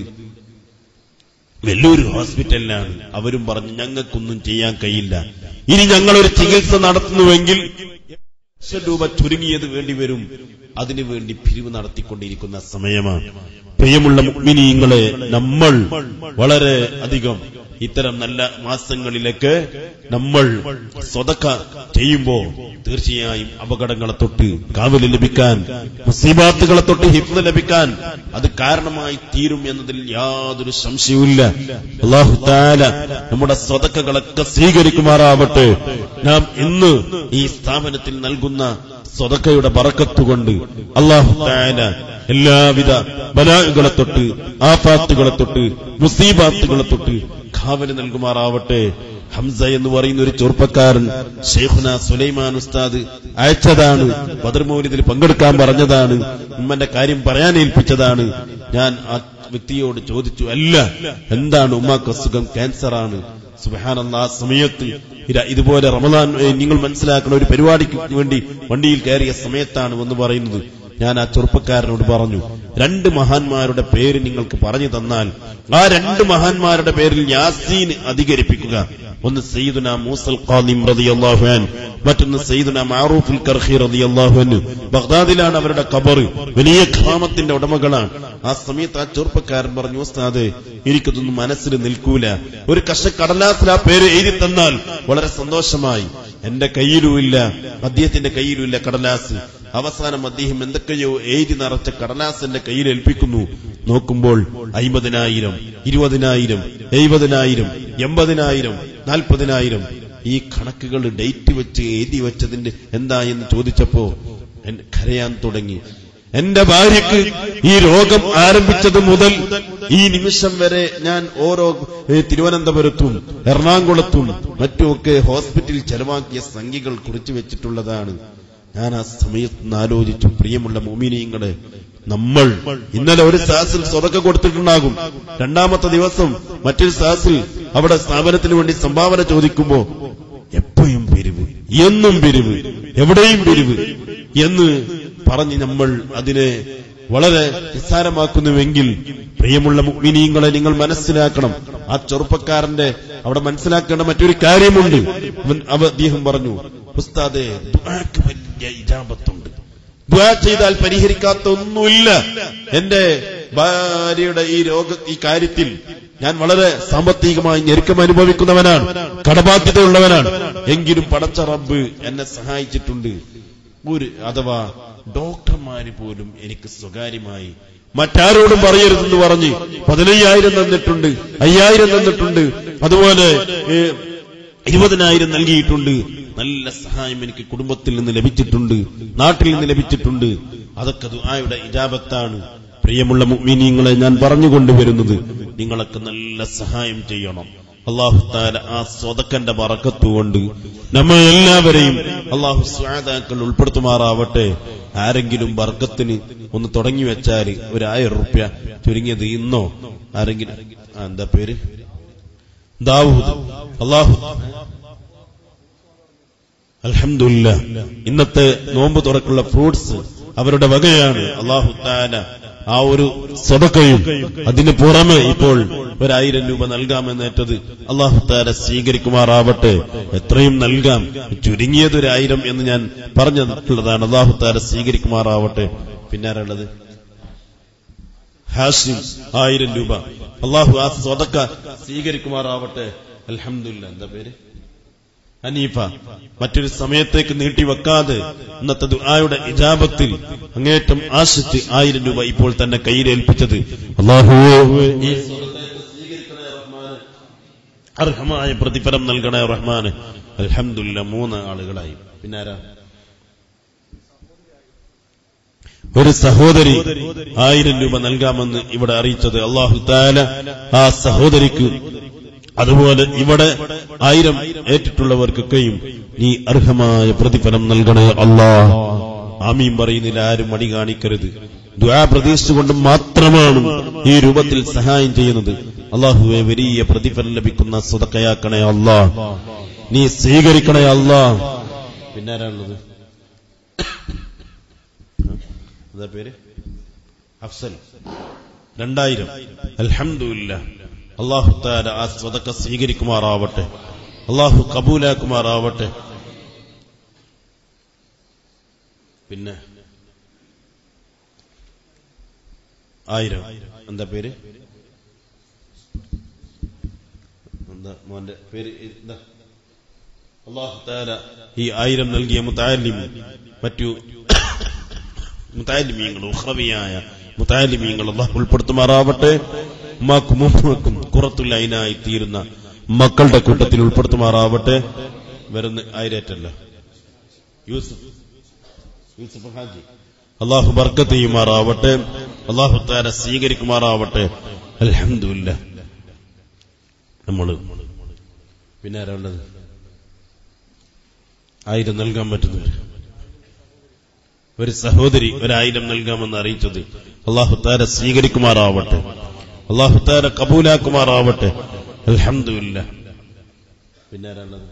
വെല്ലൂർ ഹോസ്പിറ്റലിലാണ് അവരും പറഞ്ഞു ഞങ്ങൾക്കൊന്നും ചെയ്യാൻ കഴിയില്ല ഇനി ഞങ്ങളൊരു ചികിത്സ നടത്തുന്നുവെങ്കിൽ ലക്ഷം രൂപ ചുരുങ്ങിയത് വേണ്ടിവരും അതിനുവേണ്ടി പിരിവ് നടത്തിക്കൊണ്ടിരിക്കുന്ന സമയമാണ് പ്രിയമുള്ള മുഗ്മിനീങ്ങളെ നമ്മൾ വളരെ അധികം ഇത്തരം നല്ല മാസങ്ങളിലേക്ക് നമ്മൾ സ്വതക്ക ചെയ്യുമ്പോ തീർച്ചയായും അപകടങ്ങളെ തൊട്ട് കാവല് ലഭിക്കാൻ മുസീബാത്തുകളെ തൊട്ട് ഹിഫ്ന്ന് ലഭിക്കാൻ അത് കാരണമായി തീരും എന്നതിൽ യാതൊരു സംശയവുമില്ല അള്ളാഹു താല നമ്മുടെ സ്വതക്കകളൊക്കെ സ്വീകരിക്കുമാറാവട്ടെ നാം ഇന്ന് ഈ സ്ഥാപനത്തിൽ നൽകുന്ന സ്വതക്കയുടെ ബറക്കത്തുകൊണ്ട് അള്ളാഹു താല എല്ലാവിധ ബലാഹുകളെ തൊട്ട് ആഫാത്തുകളെ തൊട്ട് മുസീബാത്തുകളെ തൊട്ട് കാവല് നൽകുമാറാവട്ടെ ഹംസ എന്ന് പറയുന്ന ഒരു ചെറുപ്പക്കാരൻ ഷെയ്ഖുന സുലൈമാൻ ഉസ്താദ് അയച്ചതാണ് ബദർമൗലിദിൽ പങ്കെടുക്കാൻ പറഞ്ഞതാണ് ഉമ്മന്റെ കാര്യം പറയാൻ ഏൽപ്പിച്ചതാണ് ഞാൻ ആ വ്യക്തിയോട് ചോദിച്ചു അല്ല എന്താണ് ഉമ്മാക്ക് അസുഖം ക്യാൻസറാണ് സുബഹാനല്ല ആ സമയത്ത് ഇര- ഇതുപോലെ റമദാൻ ഏ, നിങ്ങൾ മനസ്സിലാക്കുന്ന ഒരു പരിപാടിക്ക് വേണ്ടി വണ്ടിയിൽ കയറിയ സമയത്താണ് എന്ന് പറയുന്നത് ഞാൻ ആ ചെറുപ്പക്കാരനോട് പറഞ്ഞു രണ്ട് മഹാന്മാരുടെ പേര് നിങ്ങൾക്ക് പറഞ്ഞു തന്നാൽ ആ രണ്ട് മഹാന്മാരുടെ പേരിൽ യാസീൻ അധികരിപ്പിക്കുക ഒന്ന് സയ്യിദുന മൂസൽ ഖാദിം റളിയല്ലാഹു അൻ മറ്റൊന്ന് സയ്യിദുന മാറൂഫുൽ കർഹി റളിയല്ലാഹു അൻഹു ബഗ്ദാദിലാണ് അവരുടെ ഖബർ വലിയ ഗ്രാമത്തിന്റെ ഉടമകളാണ് ആ സമയത്ത് ആ ചെറുപ്പക്കാരൻ പറഞ്ഞു ഉസ്താദ് എനിക്കതൊന്നും മനസ്സിൽ നിൽക്കൂല ഒരു കഷ കടലാസിൽ ആ പേര് എഴുതി തന്നാൽ വളരെ സന്തോഷമായി എന്റെ കയ്യിലുമില്ല അദ്ദേഹത്തിന്റെ കയ്യിലുമില്ല കടലാസ് അവസാനം അദ്ദേഹം എന്തൊക്കെയോ എഴുതി നിറച്ച കടലാസ് എന്റെ കയ്യിൽ ഏൽപ്പിക്കുന്നു നോക്കുമ്പോൾ അയ്മ്പതിനായിരം ഇരുപതിനായിരം എഴുപതിനായിരം എൺപതിനായിരം നാൽപ്പതിനായിരം ഈ കണക്കുകൾ ഡേറ്റ് വെച്ച് എഴുതി വെച്ചതിന്റെ എന്താ എന്ന് ചോദിച്ചപ്പോ എൻ കരയാൻ തുടങ്ങി എന്റെ ഭാര്യക്ക് ഈ രോഗം ആരംഭിച്ചത് മുതൽ ഈ നിമിഷം വരെ ഞാൻ ഓരോ ഏ, തിരുവനന്തപുരത്തും എറണാകുളത്തും മറ്റുമൊക്കെ ഹോസ്പിറ്റലിൽ ചെലവാക്കിയ സംഖ്യകൾ കുറിച്ചു വെച്ചിട്ടുള്ളതാണ് ഞാൻ ആ സമയത്ത് നിന്ന് ആലോചിച്ചു പ്രിയമുള്ള മോമിനിയങ്ങളെ നമ്മൾ ഇന്നലെ ഒരു സാസിൽ സ്വതക്ക കൊടുത്തിട്ടുണ്ടാകും രണ്ടാമത്തെ ദിവസം മറ്റൊരു സാസിൽ അവിടെ സ്ഥാപനത്തിന് വേണ്ടി സംഭാവന ചോദിക്കുമ്പോ എപ്പോഴും പിരിവ് എന്നും പിരിവ് എവിടെയും പിരിവ് എന്ന് പറഞ്ഞ് നമ്മൾ അതിനെ വളരെ നിസ്സാരമാക്കുന്നുവെങ്കിൽ പ്രിയമുള്ള മുഗ്മിനീങ്ങളെ നിങ്ങൾ മനസ്സിലാക്കണം ആ ചെറുപ്പക്കാരന്റെ അവിടെ മനസ്സിലാക്കേണ്ട മറ്റൊരു കാര്യമുണ്ട് അവൻ അവ അദ്ദേഹം പറഞ്ഞു ഉസ്താദെ ദുആക്ക് വലിയ ഇജാബത്തുണ്ട് ദുആ ചെയ്താൽ പരിഹരിക്കാത്ത ഒന്നുമില്ല എന്റെ ഭാര്യയുടെ ഈ രോഗ ഈ കാര്യത്തിൽ ഞാൻ വളരെ സാമ്പത്തികമായി ഞെരുക്കം അനുഭവിക്കുന്നവനാണ് കടബാധ്യതയുള്ളവനാണ് എങ്കിലും പടച്ച റബ്ബ് എന്നെ സഹായിച്ചിട്ടുണ്ട് ഒരു അഥവാ ഡോക്ടർമാര് പോലും എനിക്ക് സ്വകാര്യമായി മറ്റാരോടും പറയരുതെന്ന് പറഞ്ഞ് പതിനയ്യായിരം തന്നിട്ടുണ്ട് അയ്യായിരം തന്നിട്ടുണ്ട് അതുപോലെ ഏ, ഇരുപതിനായിരം നൽകിയിട്ടുണ്ട് നല്ല സഹായം എനിക്ക് കുടുംബത്തിൽ നിന്ന് ലഭിച്ചിട്ടുണ്ട് നാട്ടിൽ നിന്ന് ലഭിച്ചിട്ടുണ്ട് അതൊക്കെ ദുആയുടെ ഇജാബത്താണ് പ്രിയമുള്ള മുഅ്മിനീങ്ങളെ ഞാൻ പറഞ്ഞുകൊണ്ടുവരുന്നത് നിങ്ങളൊക്കെ നല്ല സഹായം ചെയ്യണം അള്ളാഹു താല ആ സ്വതക്കന്റെ പറക്കത്തുകൊണ്ട് നമ്മൾ എല്ലാവരെയും അള്ളാഹു സ്വാദാക്കൾ ഉൾപ്പെടുത്തുമാറാവട്ടെ ആരെങ്കിലും വർഗത്തിന് ഒന്ന് തുടങ്ങി വെച്ചാൽ ഒരു ആയിരം റുപ്യ ചുരുങ്ങിയത് ഇന്നോ ആരെങ്കിലും ആ, എന്താ പേര് ദാവൂദ് അള്ളാഹു അൽഹംദുലില്ല ഇന്നത്തെ നോമ്പ് തുറക്കുള്ള ഫ്രൂട്ട്സ് അവരുടെ വകയാണ് അള്ളാഹു താല ആ ഒരു സ്വതക്കയും അതിന് പുറമെ ഇപ്പോൾ ഒരായിരം രൂപ നൽകാമെന്നേറ്റത് അള്ളാഹു താല സ്വീകരിക്കുമാറാവട്ടെ എത്രയും നൽകാം ചുരുങ്ങിയത് ഒരായിരം എന്ന് ഞാൻ പറഞ്ഞിട്ടുള്ളതാണ് അള്ളാഹു താല സ്വീകരിക്കുമാറാവട്ടെ പിന്നാരുള്ളത് ഹാഷിം ആയിരം രൂപ അള്ളാഹു ആ സ്വതക്ക സ്വീകരിക്കുമാറാവട്ടെ അൽഹംദുലില്ല എന്താ പേര് ഹനീഫ മറ്റൊരു സമയത്തേക്ക് നീട്ടിവെക്കാതെ ഇന്നത്തെ ദുആയുടെ ഇജാബത്തിൽ അങ്ങേറ്റം ആശിച്ച് ആയിരം രൂപ ഇപ്പോൾ തന്നെ കയ്യിലേൽപ്പിച്ചത് അള്ളാഹുവേ ഈ സ്വതത്തേക്ക് സ്വീകരിക്കണേ റഹ്മാനെ. അർഹമായ പ്രതിഫലം നൽകണേ റഹ്മാന് അൽഹംദുലില്ലാ മൂന്ന് ആളുകളായി പിന്നെ ആരാ ഒരു സഹോദരി ആയിരം രൂപ നൽകാമെന്ന് ഇവിടെ അറിയിച്ചത് അള്ളാഹു താല ആ സഹോദരിക്ക് അതുപോലെ ഇവിടെ ആയിരം ഏറ്റിട്ടുള്ളവർക്കൊക്കെയും നീ അർഹമായ പ്രതിഫലം നൽകണേ അല്ലാ ആമീൻ പറയുന്നില്ല ആരും മടി കാണിക്കരുത് ദ്വാ പ്രതീക്ഷിച്ചുകൊണ്ട് മാത്രമാണ് ഈ രൂപത്തിൽ സഹായം ചെയ്യുന്നത് അള്ളാഹുവെ വലിയ പ്രതിഫലം ലഭിക്കുന്ന സ്വതക്കയാക്കണേ അല്ലാ നീ സ്വീകരിക്കണേ അല്ലാ പിന്നെ ആരാളുള്ളത് എന്താ പേര് അഫ്സൽ രണ്ടായിരം അൽഹംദുലില്ല അള്ളാഹു താര ആ സ്വതക്ക സ്വീകരിക്കുമാറാവട്ടെ അള്ളാഹു കബൂലാക്കുമാറാവട്ടെ പിന്നെ ആയിരം എന്താ പേര് എന്താ മോന്റെ പേര് എന്താ അള്ളാഹു താര ഈ ആയിരം നൽകിയ മുത്താലിം മറ്റു മുത്താലിമീങ്ങൾ ഉഹ്റവിയായ മുത്താലിമീങ്ങൾ അള്ളാഹു ഉൾപ്പെടുത്തുമാറാവട്ടെ ഉമ്മാക്കും ഉമ്മക്കും കുറത്തുല്ലൈനായി തീരുന്ന മക്കളുടെ കൂട്ടത്തിൽ ഉൾപ്പെടുത്തുമാറാവട്ടെ വരുന്ന ആയിരറ്റല്ല യൂസുഫ് യൂസുഫ് ഹാജി അള്ളാഹു ബർക്കത്ത് ചെയ്യുമാറാവട്ടെ അള്ളാഹു താര സ്വീകരിക്കുമാറാവട്ടെ അൽഹംദുലില്ല നമ്മള് പിന്നെ ആരാ ഉള്ളത് ആയിരം നൽകാൻ പറ്റുന്നവർ ഒരു സഹോദരി ഒരായിരം നൽകാമെന്ന് അറിയിച്ചത് അള്ളാഹു താര സ്വീകരിക്കുമാറാവട്ടെ അള്ളാഹു താര കബൂലാക്കുമാറാവട്ടെ അൽഹംദുലില്ല പിന്നെ ആരാണത്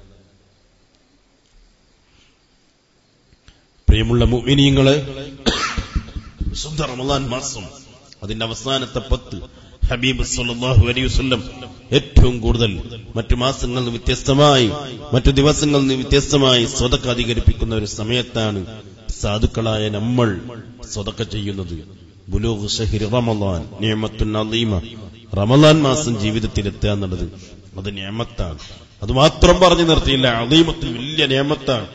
പ്രിയമുള്ള മുഅ്മിനീങ്ങളെ വിശുദ്ധ റമദാൻ മാസം അതിന്റെ അവസാനത്തെ പത്ത് ഹബീബ് സല്ലല്ലാഹു അലൈഹി വസല്ലം ഏറ്റവും കൂടുതൽ മറ്റു മാസങ്ങളിൽ നിന്ന് വ്യത്യസ്തമായി മറ്റു ദിവസങ്ങളിൽ നിന്ന് വ്യത്യസ്തമായി സ്വതക്ക അധികരിപ്പിക്കുന്ന ഒരു സമയത്താണ് സാധുക്കളായ നമ്മൾ സ്വതക്ക ചെയ്യുന്നത് ബുലൂഗ് ഷഹിർ റമദാൻ നിയമത്തുൻ അലീമ റമദാൻ മാസം ജീവിതത്തിൽ എത്തുക എന്നുള്ളത് അത് നിയമത്താണ് അത് മാത്രം പറഞ്ഞു നിർത്തിയില്ല അലീമത്തിൽ വലിയ നിയമത്താണ്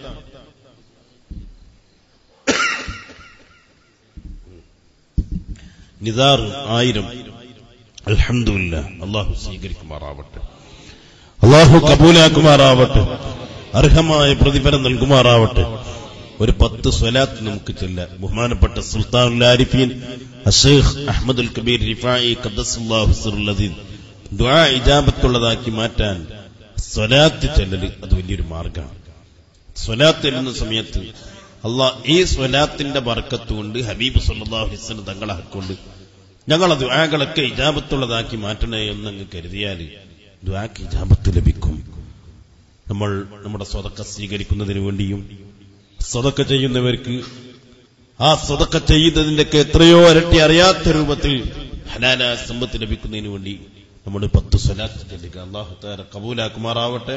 നിദാർ ആയിരം അൽഹംദുലില്ല അള്ളാഹു സ്വീകരിക്കുമാറാവട്ടെ അള്ളാഹു കബൂലാക്കുമാറാവട്ടെ അർഹമായ പ്രതിഫലം നൽകുമാറാവട്ടെ ഒരു പത്ത് സ്വലാത്ത് നമുക്ക് ചെല്ല ബഹുമാനപ്പെട്ട സുൽത്താനുൽ ആരിഫീൻ അഷേഖ് അഹമ്മദുൽ കബീർ റിഫായി ഖദ്ദസുല്ലാഹു സിറുല്ലദീൻ ദുആ ഇജാബത്തുള്ളതാക്കി മാറ്റാൻ സ്വലാത്ത് ചെല്ലല് അത് വലിയൊരു മാർഗമാണ് സ്വലാത്ത് ചെല്ലുന്ന സമയത്ത് അള്ളാഹ് ഈ സ്വലാത്തിന്റെ ബർക്കത്ത് കൊണ്ട് ഹബീബ് സല്ലല്ലാഹു അലൈഹി വസല്ലം തങ്ങളെ ഹക്കൊണ്ട് ഞങ്ങളെ ദുആകളൊക്കെ ഇജാബത്തുള്ളതാക്കി മാറ്റണേ എന്നങ്ങ് കരുതിയാൽ ദുആക്ക് ഇജാബത്ത് ലഭിക്കും നമ്മൾ നമ്മുടെ സ്വതക്ക സ്വീകരിക്കുന്നതിന് വേണ്ടിയും സ്വതക്ക ചെയ്യുന്നവർക്ക് ആ സ്വതക്ക ചെയ്യുന്നതിന്റെയൊക്കെ എത്രയോ ഇരട്ടി അറിയാത്ത രൂപത്തിൽ ഹലാല സമ്പത്ത് ലഭിക്കുന്നതിന് വേണ്ടി നമ്മൾ പത്ത് സ്വലാത്ത് ചെല്ലുക അള്ളാഹു താര കബൂലാക്കുമാറാവട്ടെ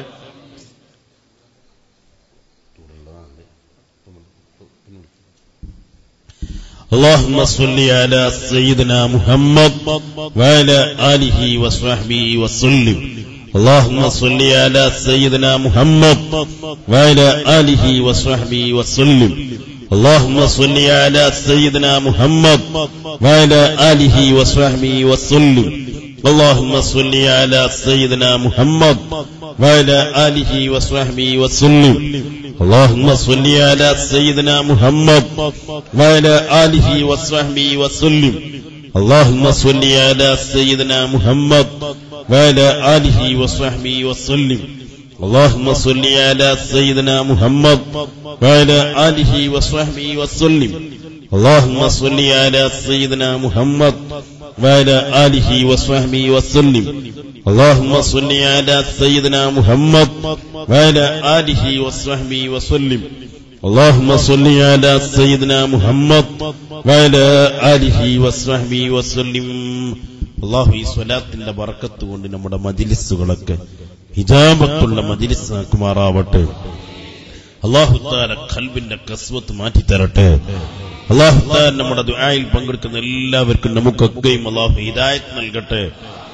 اللهم صل على سيدنا محمد وعلى آله وصحبه وسلم اللهم صل على سيدنا محمد وعلى آله وصحبه وسلم اللهم صل على سيدنا محمد وعلى آله وصحبه وسلم اللهم صل على سيدنا محمد وعلى آله وصحبه وسلم اللهم صل على سيدنا محمد وعلى آله وصحبه وسلم اللهم صل على سيدنا محمد وعلى آله وصحبه وسلم اللهم صل على سيدنا محمد وعلى آله وصحبه وسلم اللهم صل على سيدنا محمد وعلى آله وصحبه وسلم اللهم صل على سيدنا محمد وعلى آله وصحبه وسلم اللهم صل على سيدنا محمد وعلى آله وصحبه وسلم അള്ളാഹു ഈ സ്വലാത്തിന്റെ ബറക്കത്ത് കൊണ്ട് നമ്മുടെ മജിലിസുകളൊക്കെ ഹിജാബത്തുള്ള മജിലിസാക്കുമാറാവട്ടെ അള്ളാഹുത്താല ഖൽബിന്റെ കസ്വത്ത് മാറ്റി തരട്ടെ അള്ളാഹുത്താൻ നമ്മുടെ ദുആയിൽ പങ്കെടുക്കുന്ന എല്ലാവർക്കും നമുക്കൊക്കെയും അള്ളാഹു ഹിദായത്ത് നൽകട്ടെ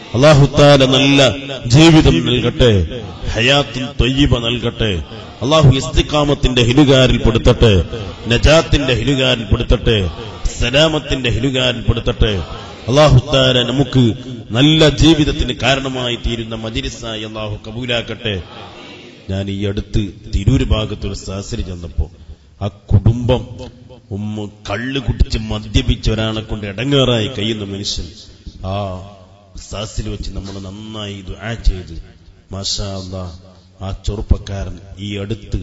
അള്ളാഹുത്താല നല്ല ജീവിതം നൽകട്ടെ ഹയാത്തും തൊയ്യബ നൽകട്ടെ അള്ളാഹു ഇസ്തിക്കാമത്തിന്റെ ഹിലുകാരിൽ പെടുത്തട്ടെ നജാത്തിന്റെ ഹിലുകാരിൽ പെടുത്തട്ടെ സലാമത്തിന്റെ ഹിലുകാരിൽ പെടുത്തട്ടെ അള്ളാഹുത്താല നമുക്ക് നല്ല ജീവിതത്തിന് കാരണമായി തീരുന്ന മജിരിസായി അള്ളാഹു കബൂലാക്കട്ടെ ഞാൻ ഈ അടുത്ത് തിരൂര് ഭാഗത്തൊരു സാസരി ചെന്നപ്പോ ആ കുടുംബം ഉമ്മ കള്ള് കുടിച്ച് മദ്യപിച്ച ഒരാളെ കൊണ്ട് ഇടങ്ങേറായി കഴിയുന്ന മനുഷ്യൻ ആ സാസിൽ വെച്ച് നമ്മൾ നന്നായി ദുആ ചെയ്ത് മാഷാ അല്ലാ ആ ചെറുപ്പക്കാരൻ ഈ അടുത്ത്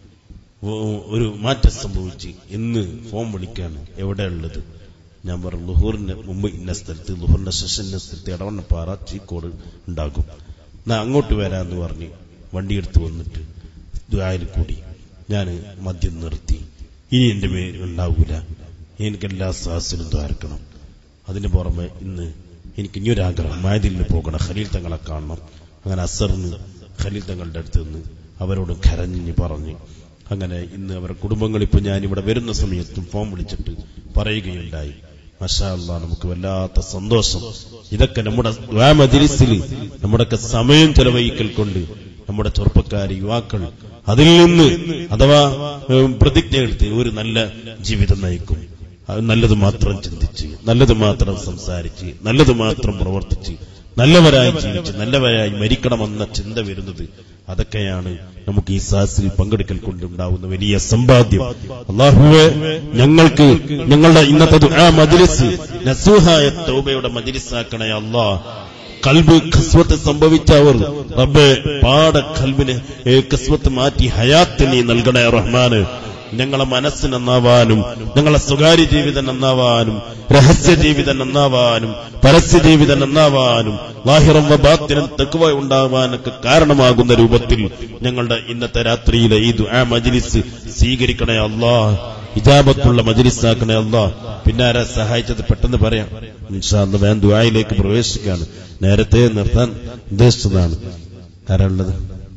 ഒ- ഒരു മാറ്റം സംഭവിച്ച് ഇന്ന് ഫോൺ വിളിക്കാണ് എവിടെയുള്ളത് ഞാൻ പറഞ്ഞു ലുഹൂറിന് മുമ്പ് ഇന്ന സ്ഥലത്ത് ലുഹൂറിന്റെ ശേഷം ഇന്ന സ്ഥലത്ത് ഇടവണ്ണപ്പാറ ചീക്കോട് ഉണ്ടാകും ഞാൻ അങ്ങോട്ട് വരാന്ന് പറഞ്ഞ് വണ്ടിയെടുത്ത് വന്നിട്ട് ദ്വായിൽ കൂടി ഞാൻ മദ്യം നിർത്തി ഇനി എന്റെ പേര് ഉണ്ടാവൂല എനിക്ക് എല്ലാ സാഹസിനും ദ്വാരക്കണം അതിന് പുറമെ ഇന്ന് എനിക്ക് ഇനിയൊരാഗ്രഹം മായതിലിന് പോകണം ഖലീൽ തങ്ങളെ കാണണം അങ്ങനെ അസറിന് ഖലീൽ തങ്ങളുടെ അടുത്ത് നിന്ന് അവരോട് കരഞ്ഞ് പറഞ്ഞ് അങ്ങനെ ഇന്ന് അവരുടെ കുടുംബങ്ങൾ ഇപ്പൊ ഞാൻ ഇവിടെ വരുന്ന സമയത്തും ഫോൺ വിളിച്ചിട്ട് പറയുകയുണ്ടായി മഷാ അല്ലാ നമുക്ക് വല്ലാത്ത സന്തോഷം ഇതൊക്കെ നമ്മുടെ ദ്വാ മജ്ലിസിൽ നമ്മുടെയൊക്കെ സമയം ചെലവഴിക്കൽ കൊണ്ട് നമ്മുടെ ചെറുപ്പക്കാർ യുവാക്കൾ അതിൽ നിന്ന് അഥവാ ഏഹ്, പ്രതിജ്ഞ എടുത്ത് ഒരു നല്ല ജീവിതം നയിക്കും അത് നല്ലത് മാത്രം ചിന്തിച്ച് നല്ലത് മാത്രം സംസാരിച്ച് നല്ലത് മാത്രം പ്രവർത്തിച്ച് നല്ലവരായി ജീവിച്ച് നല്ലവരായി മരിക്കണമെന്ന ചിന്ത വരുന്നത് അതൊക്കെയാണ് നമുക്ക് ഈ സാസിൽ പങ്കെടുക്കൽ കൊണ്ടുണ്ടാവുന്ന വലിയ സമ്പാദ്യം അള്ളാഹുവെ ഞങ്ങൾക്ക് ഞങ്ങളുടെ ഇന്നത്തെ ദുആ മജ്ലിസ് നസൂഹായ തൗബയുടെ മജ്ലിസാക്കണേ അല്ലാ കൽബ് കസ്വത്ത് സംഭവിച്ചവർ റബ്ബെ പാട കൽബിന് ഏ, കസ്വത്ത് മാറ്റി ഹയാത്ത് നീ നൽകണേ റഹ്മാന് ഞങ്ങളെ മനസ്സ് നന്നാവാനും ഞങ്ങളെ സ്വകാര്യ ജീവിതം നന്നാവാനും രഹസ്യ ജീവിതം നന്നാവാനും പരസ്യ ജീവിതം നന്നാവാനും ലാഹിറം ബാത്തിനും തെക്കുവ ഉണ്ടാവാനൊക്കെ കാരണമാകുന്ന രൂപത്തിൽ ഞങ്ങളുടെ ഇന്നത്തെ രാത്രിയിലെ ഈ ദുആ മജ്ലിസ് സ്വീകരിക്കണേ അല്ലാ ഇജാബത്തുള്ള മജ്ലിസാക്കണേ അല്ലാ പിന്നെ ആരാ സഹായിച്ചത് പെട്ടെന്ന് പറയാം ഇൻഷാ അല്ലാ ഞാൻ ദുആയിലേക്ക് പ്രവേശിക്കുകയാണ് നേരത്തെ നിർത്താൻ ഉദ്ദേശിച്ചതാണ് ആരാ ഉള്ളത്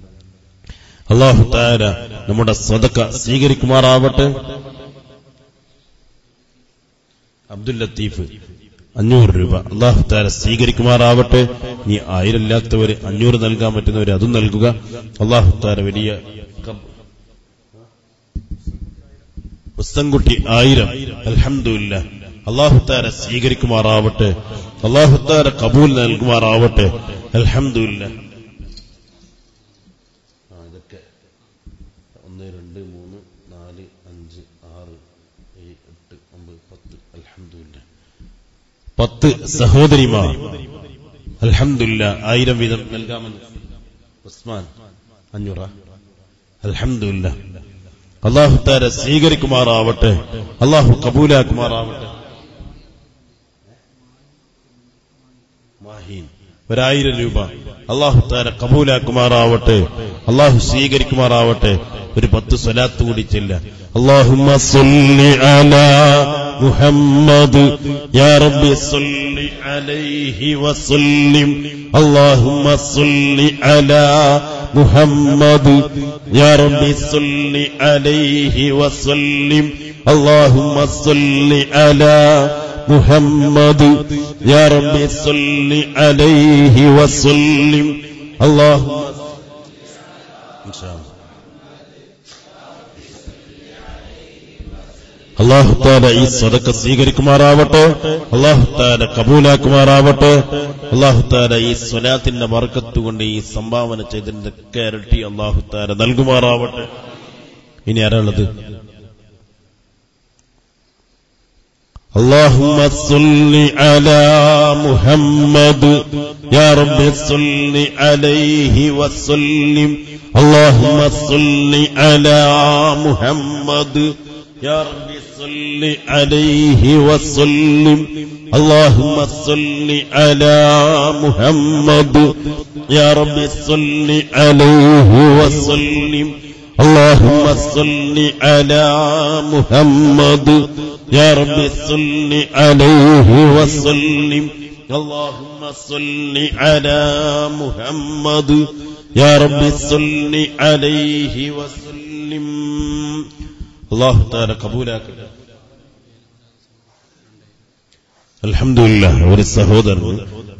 അള്ളാഹു താര നമ്മുടെ സ്വതക്ക സ്വീകരിക്കുമാറാവട്ടെ അബ്ദുൽ ലത്തീഫ് അഞ്ഞൂറ് രൂപ അള്ളാഹു താര സ്വീകരിക്കുമാറാവട്ടെ നീ ആയിരമില്ലാത്തവര് അഞ്ഞൂറ് നൽകാൻ പറ്റുന്നവര് അതും നൽകുക അള്ളാഹു താര വലിയ കബ്- ഉസ്തൻകുട്ടി ആയിരം അൽഹംദുലില്ല അള്ളാഹുത്താര സ്വീകരിക്കുമാറാവട്ടെ അള്ളാഹുത്താര കബൂൽ നൽകുമാറാവട്ടെ അൽഹംദുലില്ല ഇതൊക്കെ ഒന്ന് രണ്ട് മൂന്ന് നാല് അഞ്ച് ആറ് ഏഴ് എട്ട് ഒമ്പത് പത്ത് അൽഹംദുലില്ല പത്ത് സഹോദരിമാർ അൽഹംദുലില്ല ആയിരം വീതം നൽകാമെന്ന് ഉസ്മാൻ അഞ്ഞൂറ അൽഹംദുലില്ല അള്ളാഹു താര സ്വീകരിക്കുമാറാവട്ടെ അള്ളാഹു കബൂലാക്കുമാറാവട്ടെ മാഹീൻ ഒരായിരം രൂപ അള്ളാഹു താര കബൂലാക്കുമാറാവട്ടെ അള്ളാഹു സ്വീകരിക്കുമാറാവട്ടെ ഒരു പത്ത് സ്വലാത്ത് കൂടി ചെല്ല اللهم صل على محمد يا رب صل عليه وسلم اللهم صل على محمد يا رب صل عليه وسلم اللهم صل على محمد يا رب صل عليه وسلم اللهم إن شاء الله അള്ളാഹു താല ഈ സദക്ക സ്വീകരിക്കുമാറാവട്ടെ അള്ളാഹു താല കബൂലാക്കുമാറാവട്ടെ അള്ളാഹു താല ഈ സ്വലാത്തിന്റെ വർക്കത്ത് കൊണ്ട് ഈ സംഭാവന ചെയ്തതിന്റെ ഒക്കെ ഇരട്ടി അള്ളാഹു താല നൽകുമാറാവട്ടെ ഇനി ആരാളുള്ളത് اللهم صل على محمد يا رب صل عليه وسلم اللهم صل على محمد يا رب صل عليه وسلم اللهم صل على محمد يا رب صل عليه وسلم اللهم صل على محمد يا رب صل عليه وسلم اللهم صل على محمد يا رب صل عليه وسلم الله تعالى قبولك അൽഹംദുലില്ലാ ഒരു സഹോദരൻ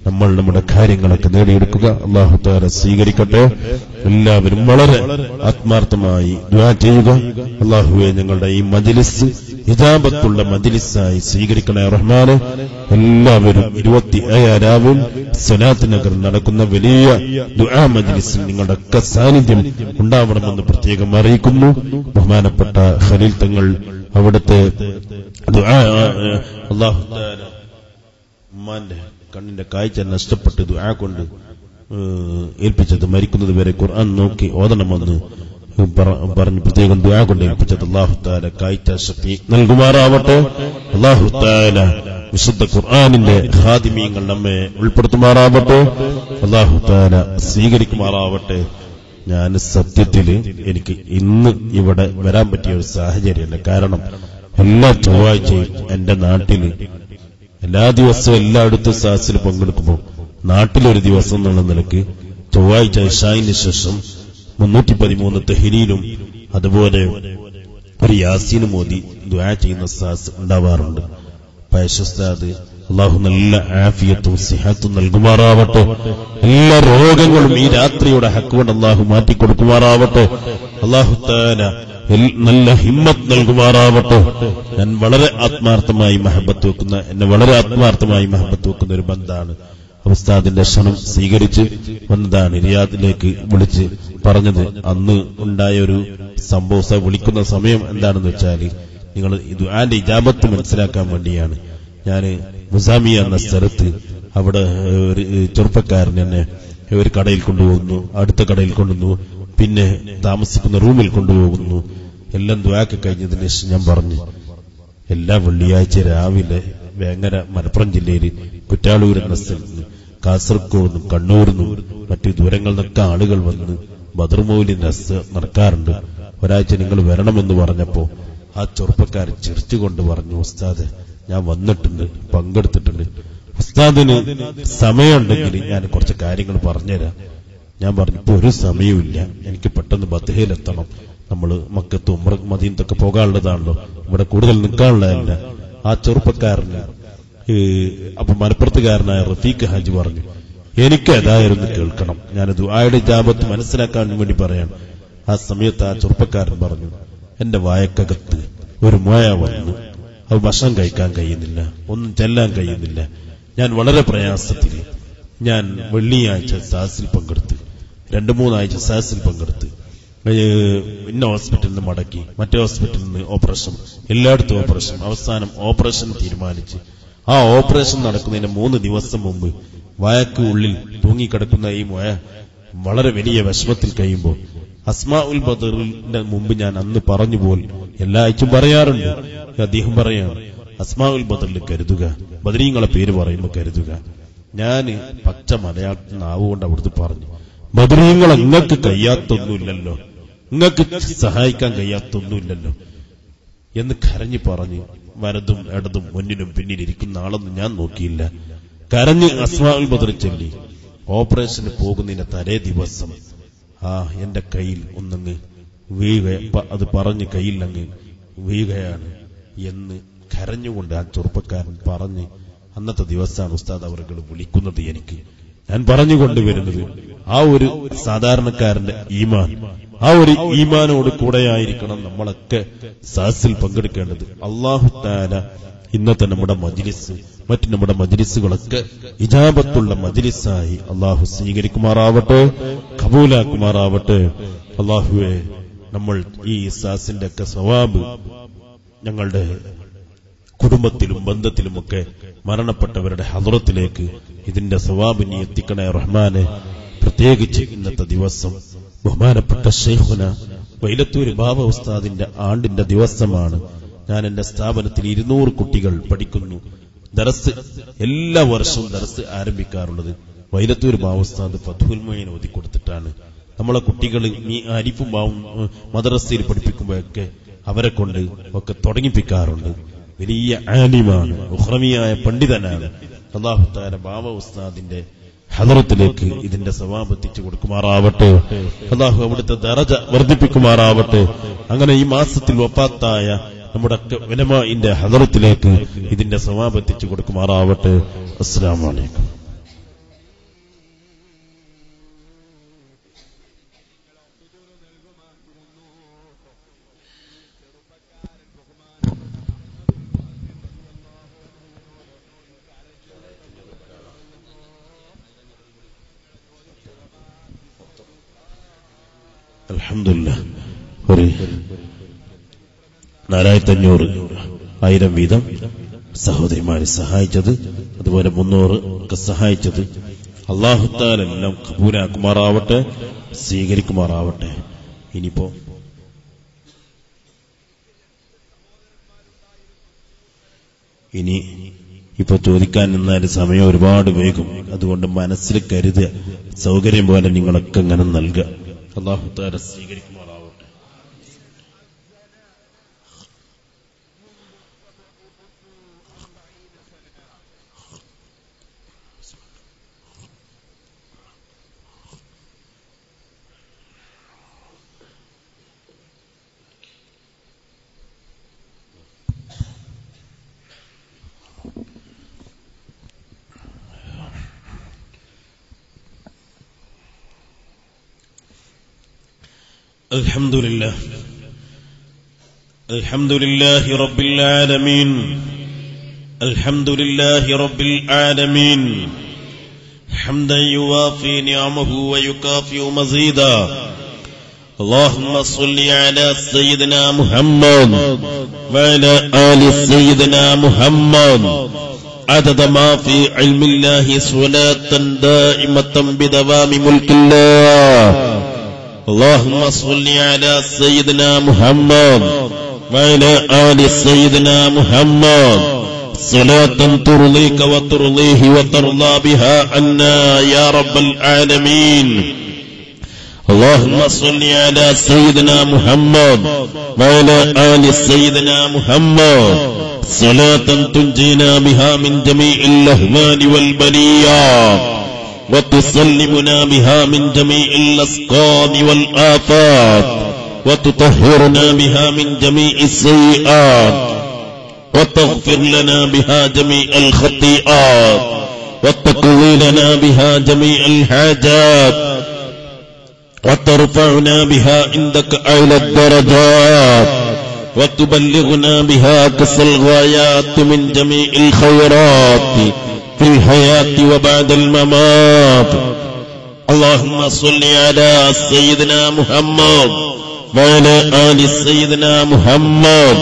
നമ്മൾ നമ്മുടെ കാര്യങ്ങളൊക്കെ നേടിയെടുക്കുക അള്ളാഹു താര സ്വീകരിക്കട്ടെ എല്ലാവരും വളരെ ആത്മാർത്ഥമായി ദ്വാ ചെയ്യുക അള്ളാഹുവെ ഞങ്ങളുടെ ഈ മജിലിസ് ഹിജാബത്തുള്ള മജിലിസായി സ്വീകരിക്കണേ റഹ്മാന് എല്ലാവരും ഇരുപത്തി ഏഴാരാവും സലാത്ത് നഗർ നടക്കുന്ന വലിയ ദുആ മജിലിസിൽ നിങ്ങളുടെ ഒക്കെ സാന്നിധ്യം ഉണ്ടാവണമെന്ന് പ്രത്യേകം അറിയിക്കുന്നു ബഹുമാനപ്പെട്ട ഖലീൽ തങ്ങൾ അവിടുത്തെ ദുആ അള്ളാഹു താല ഉമ്മാന്റെ കണ്ണിന്റെ കാഴ്ച നഷ്ടപ്പെട്ട് ദുആ കൊണ്ട് ഏഹ്, ഏൽപ്പിച്ചത് മരിക്കുന്നത് വരെ ഖുർആൻ നോക്കി ഓതണമെന്ന് പറ- പറഞ്ഞ് പ്രത്യേകം ദുആ കൊണ്ട് ഏൽപ്പിച്ചത് അള്ളാഹു താല കാഴ്ച ശക്തി നൽകുമാറാവട്ടെ അള്ളാഹു താല വിശുദ്ധ ഖുർആാനിന്റെ ഖാദിമീങ്ങൾ നമ്മെ ഉൾപ്പെടുത്തുമാറാവട്ടെ അള്ളാഹു താല സ്വീകരിക്കുമാറാവട്ടെ ഞാൻ സത്യത്തില് എനിക്ക് ഇന്ന് ഇവിടെ വരാൻ പറ്റിയ ഒരു സാഹചര്യമല്ല കാരണം എല്ലാ ചൊവ്വാഴ്ചയും എന്റെ നാട്ടില് എല്ലാ ദിവസവും എല്ലായിടത്തും സാഹസിൽ പങ്കെടുക്കുമ്പോൾ നാട്ടിലൊരു ദിവസം എന്നുള്ള നിലക്ക് ചൊവ്വാഴ്ച ഇഷായിന് ശേഷം മുന്നൂറ്റി പതിമൂന്ന് തെഹിരിയിലും അതുപോലെ ഒരു യാസീനും മോദി ദ്വാ ചെയ്യുന്ന സാഹസ് ഉണ്ടാവാറുണ്ട് പയശുസ്താദ് അള്ളാഹു നല്ല ആഫിയത്തും സിഹത്തും നൽകുമാറാവട്ടെ എല്ലാ രോഗങ്ങളും ഈ രാത്രിയുടെ ഹക്കുകൊണ്ട് അള്ളാഹു മാറ്റിക്കൊടുക്കുമാറാവട്ടെ അള്ളാഹു താല എൽ- നല്ല ഹിമ്മത്ത് നൽകുമാറാവട്ടെ ഞാൻ വളരെ ആത്മാർത്ഥമായി മഹബത്ത് വെക്കുന്ന എന്നെ വളരെ ആത്മാർത്ഥമായി മഹബത്ത് വെക്കുന്ന ഒരു ബന്ധാണ് ഉസ്താദിന്റെ ക്ഷണം സ്വീകരിച്ച് വന്നതാണ് റിയാദിലേക്ക് വിളിച്ച് പറഞ്ഞത് അന്ന് ഉണ്ടായ ഒരു സംഭവം വിളിക്കുന്ന സമയം എന്താണെന്ന് വെച്ചാൽ നിങ്ങൾ ഇത് ആന്റെ ഇജാബത്ത് മനസ്സിലാക്കാൻ വേണ്ടിയാണ് ഞാൻ മുസാമിയ എന്ന സ്ഥലത്ത് അവിടെ ഒരു ചെറുപ്പക്കാരൻ എന്നെ ഒരു കടയിൽ കൊണ്ടുപോകുന്നു അടുത്ത കടയിൽ കൊണ്ടുവന്നു പിന്നെ താമസിക്കുന്ന റൂമിൽ കൊണ്ടുപോകുന്നു എല്ലാം ദ്വാക്ക് കഴിഞ്ഞതിന് ശേഷം ഞാൻ പറഞ്ഞു എല്ലാ വെള്ളിയാഴ്ച രാവിലെ വേങ്ങര മലപ്പുറം ജില്ലയിൽ കുറ്റാളൂർ എന്ന സ്ഥലത്ത് കാസർഗോഡ് നിന്നും കണ്ണൂരിൽ നിന്നും മറ്റു ദൂരങ്ങളിൽ നിന്നൊക്കെ ആളുകൾ വന്ന് ബദർമൗലി നസ് നടക്കാറുണ്ട് ഒരാഴ്ച നിങ്ങൾ വരണമെന്ന് പറഞ്ഞപ്പോ ആ ചെറുപ്പക്കാരൻ ചിരിച്ചുകൊണ്ട് പറഞ്ഞു ഉസ്താദ് ഞാൻ വന്നിട്ടുണ്ട് പങ്കെടുത്തിട്ടുണ്ട് ഉസ്താദിന് സമയമുണ്ടെങ്കിൽ ഞാൻ കുറച്ച് കാര്യങ്ങൾ പറഞ്ഞുതരാം ഞാൻ പറഞ്ഞു ഇപ്പൊ ഒരു സമയമില്ല എനിക്ക് പെട്ടെന്ന് ബത്തേലെത്തണം നമ്മൾ മക്കത്ത് ഉമ്ര മദീനത്തൊക്കെ പോകാനുള്ളതാണല്ലോ ഇവിടെ കൂടുതൽ നിൽക്കാനുള്ളതല്ല ആ ചെറുപ്പക്കാരന് ഈ അപ്പൊ മലപ്പുറത്തുകാരനായ റഫീഖ് ഹാജി പറഞ്ഞു എനിക്ക് ഏതായിരുന്നു കേൾക്കണം ഞാൻ ദുആയുടെ ജാപത്ത് മനസ്സിലാക്കാൻ വേണ്ടി പറയാൻ ആ സമയത്ത് ആ ചെറുപ്പക്കാരൻ പറഞ്ഞു എന്റെ വായക്കകത്ത് ഒരു മോയ വന്നു അത് ഭക്ഷണം കഴിക്കാൻ കഴിയുന്നില്ല ഒന്നും ചെല്ലാൻ കഴിയുന്നില്ല ഞാൻ വളരെ പ്രയാസത്തിൽ ഞാൻ വെള്ളിയാഴ്ച സാസിൽ പങ്കെടുത്ത് രണ്ടു മൂന്നാഴ്ച സാസിൽ പങ്കെടുത്ത് ഏഹ് ഇന്ന ഹോസ്പിറ്റലിൽ നിന്ന് മടക്കി മറ്റേ ഹോസ്പിറ്റലിൽ നിന്ന് ഓപ്പറേഷൻ എല്ലായിടത്തും ഓപ്പറേഷൻ അവസാനം ഓപ്പറേഷൻ തീരുമാനിച്ച് ആ ഓപ്പറേഷൻ നടക്കുന്നതിന് മൂന്ന് ദിവസം മുമ്പ് വായക്ക് ഉള്ളിൽ തൂങ്ങിക്കിടക്കുന്ന ഈ മോയ വളരെ വലിയ വിഷമത്തിൽ കഴിയുമ്പോൾ അസ്മാ ഉൽ ബദറിന്റെ മുമ്പ് ഞാൻ അന്ന് പറഞ്ഞു പോൽ എല്ലാ ആഴ്ചയും പറയാറുണ്ട് അദ്ദേഹം പറയാണ് അസ്മാ ഉൽ ബദറിൽ കരുതുക ബദരീങ്ങളെ പേര് പറയുമ്പോൾ കരുതുക ഞാന് പച്ച മലയാളത്തിൽ നാവുകൊണ്ട് അവിടുത്തെ പറഞ്ഞു ബദരീങ്ങൾ നിങ്ങൾക്ക് കഴിയാത്തൊന്നുമില്ലല്ലോ നിങ്ങൾക്ക് സഹായിക്കാൻ കഴിയാത്തൊന്നുമില്ലല്ലോ എന്ന് കരഞ്ഞു പറഞ്ഞു വലതും ഇടതും മുന്നിലും പിന്നിലിരിക്കുന്ന ആളൊന്നും ഞാൻ നോക്കിയില്ല കരഞ്ഞ് അസ്മാഉൽ ബദർ ചൊല്ലി ഓപ്പറേഷന് പോകുന്നതിന്റെ തലേ ദിവസം ആ എന്റെ കയ്യിൽ ഒന്നങ്ങ് വീഴുക പ- അത് പറഞ്ഞ് കയ്യിലങ്ങ് വീഴുകയാണ് എന്ന് കരഞ്ഞുകൊണ്ട് ആ ചെറുപ്പക്കാരൻ പറഞ്ഞ് അന്നത്തെ ദിവസമാണ് ഉസ്താദ് അവറുകൾ വിളിക്കുന്നത് എനിക്ക് ഞാൻ പറഞ്ഞു കൊണ്ടുവരുന്നത് ആ ഒരു സാധാരണക്കാരന്റെ ഈമാൻ ആ ഒരു ഈമാനോട് കൂടെയായിരിക്കണം നമ്മളൊക്കെ സാസിൽ പങ്കെടുക്കേണ്ടത് അള്ളാഹു താല ഇന്നത്തെ നമ്മുടെ മജ്ലിസ് മറ്റു നമ്മുടെ മജ്ലിസുകളൊക്കെ ഇജാബത്തുള്ള മജ്ലിസായി അള്ളാഹു സ്വീകരിക്കുമാറാവട്ടെ കബൂലാക്കുമാറാവട്ടെ അള്ളാഹുവെ നമ്മൾ ഈ സാസിന്റെ ഒക്കെ സവാബ് ഞങ്ങളുടെ കുടുംബത്തിലും ബന്ധത്തിലുമൊക്കെ മരണപ്പെട്ടവരുടെ ഹദ്റത്തിലേക്ക് ഇതിന്റെ സവാബിനി എത്തിക്കണേ റഹ്മാനെ പ്രത്യേകിച്ച് ഇന്നത്തെ ദിവസം ബഹുമാനപ്പെട്ട ഷെയ്ഖുന വൈലത്തൂര് ബാബ ഉസ്താദിന്റെ ആണ്ടിന്റെ ദിവസമാണ് ഞാൻ എന്റെ സ്ഥാപനത്തിൽ ഇരുന്നൂറ് കുട്ടികൾ പഠിക്കുന്നു ദറസ് എല്ലാ വർഷവും ദറസ് ആരംഭിക്കാറുള്ളത് വൈലത്തൂർ ബാബ ഉസ്താദ് ഫതുൽമയൻ ഓതി കൊടുത്തിട്ടാണ് നമ്മളെ കുട്ടികൾ ഈ അരിഫും ബാവും ഉം, മദ്രസയിൽ പഠിപ്പിക്കുമ്പോഴൊക്കെ അവരെ കൊണ്ട് ഒക്കെ തുടങ്ങിപ്പിക്കാറുണ്ട് വലിയ ആലിമാണ് ഉഹ്രമിയായ പണ്ഡിതനാണ് അള്ളാഹു താല ബാബ ഉസ്താദിന്റെ ഹദറത്തിലേക്ക് ഇതിന്റെ സവാബ് എത്തിച്ചു കൊടുക്കുമാറാവട്ടെ അള്ളാഹു അവിടുത്തെ ദറജ വർദ്ധിപ്പിക്കുമാറാവട്ടെ അങ്ങനെ ഈ മാസത്തിൽ വപ്പാത്തായ നമ്മുടെ വിലമാന്റെ ഹദറത്തിലേക്ക് ഇതിന്റെ സവാബ് എത്തിച്ചു കൊടുക്കുമാറാവട്ടെ അസ്സലാമു അലൈക്കും അലഹമില്ല ഒരു നാലായിരത്തി അഞ്ഞൂറ് ആയിരം വീതം സഹോദരിമാരെ സഹായിച്ചത് അതുപോലെ മുന്നൂറ് ഒക്കെ സഹായിച്ചത് അള്ളാഹുത്താലെല്ലാം കബൂലാക്കുമാറാവട്ടെ സ്വീകരിക്കുമാറാവട്ടെ ഇനിയിപ്പോ ഇനി ഇപ്പൊ ചോദിക്കാൻ നിന്നാൽ സമയം ഒരുപാട് വേഗം അതുകൊണ്ട് മനസ്സിൽ കരുതുക സൗകര്യം പോലെ നിങ്ങളൊക്കെ ഇങ്ങനെ നൽകുക അള്ളാഹുത്താല സ്വീകരിക്കുമാറാവട്ടെ الحمد لله الحمد لله رب العالمين الحمد لله رب العالمين حمدا يوافي نعمه ويكافئ مزيدا اللهم صل على سيدنا محمد وعلى آل سيدنا محمد عدد ما في علم الله صلاة دائمة بدوام ملك الله اللهم صل على سيدنا محمد وعلى آل سيدنا محمد صلاة ترضيك وترضيه وترضى بها عنا يا رب العالمين اللهم صل على سيدنا محمد وعلى آل سيدنا محمد صلاة تنجينا بها من جميع الأهوال والبليات وتسلمنا بها من جميع الأسقام والآفات وتطهرنا بها من جميع السيئات وتغفر لنا بها جميع الخطيئات وتقضي لنا بها جميع الحاجات وترفعنا بها عندك أعلى الدرجات وتبلغنا بها كسى الغايات من جميع الخيرات في الحياة وبعد الممات اللهم صل على سيدنا محمد وعلى آل سيدنا محمد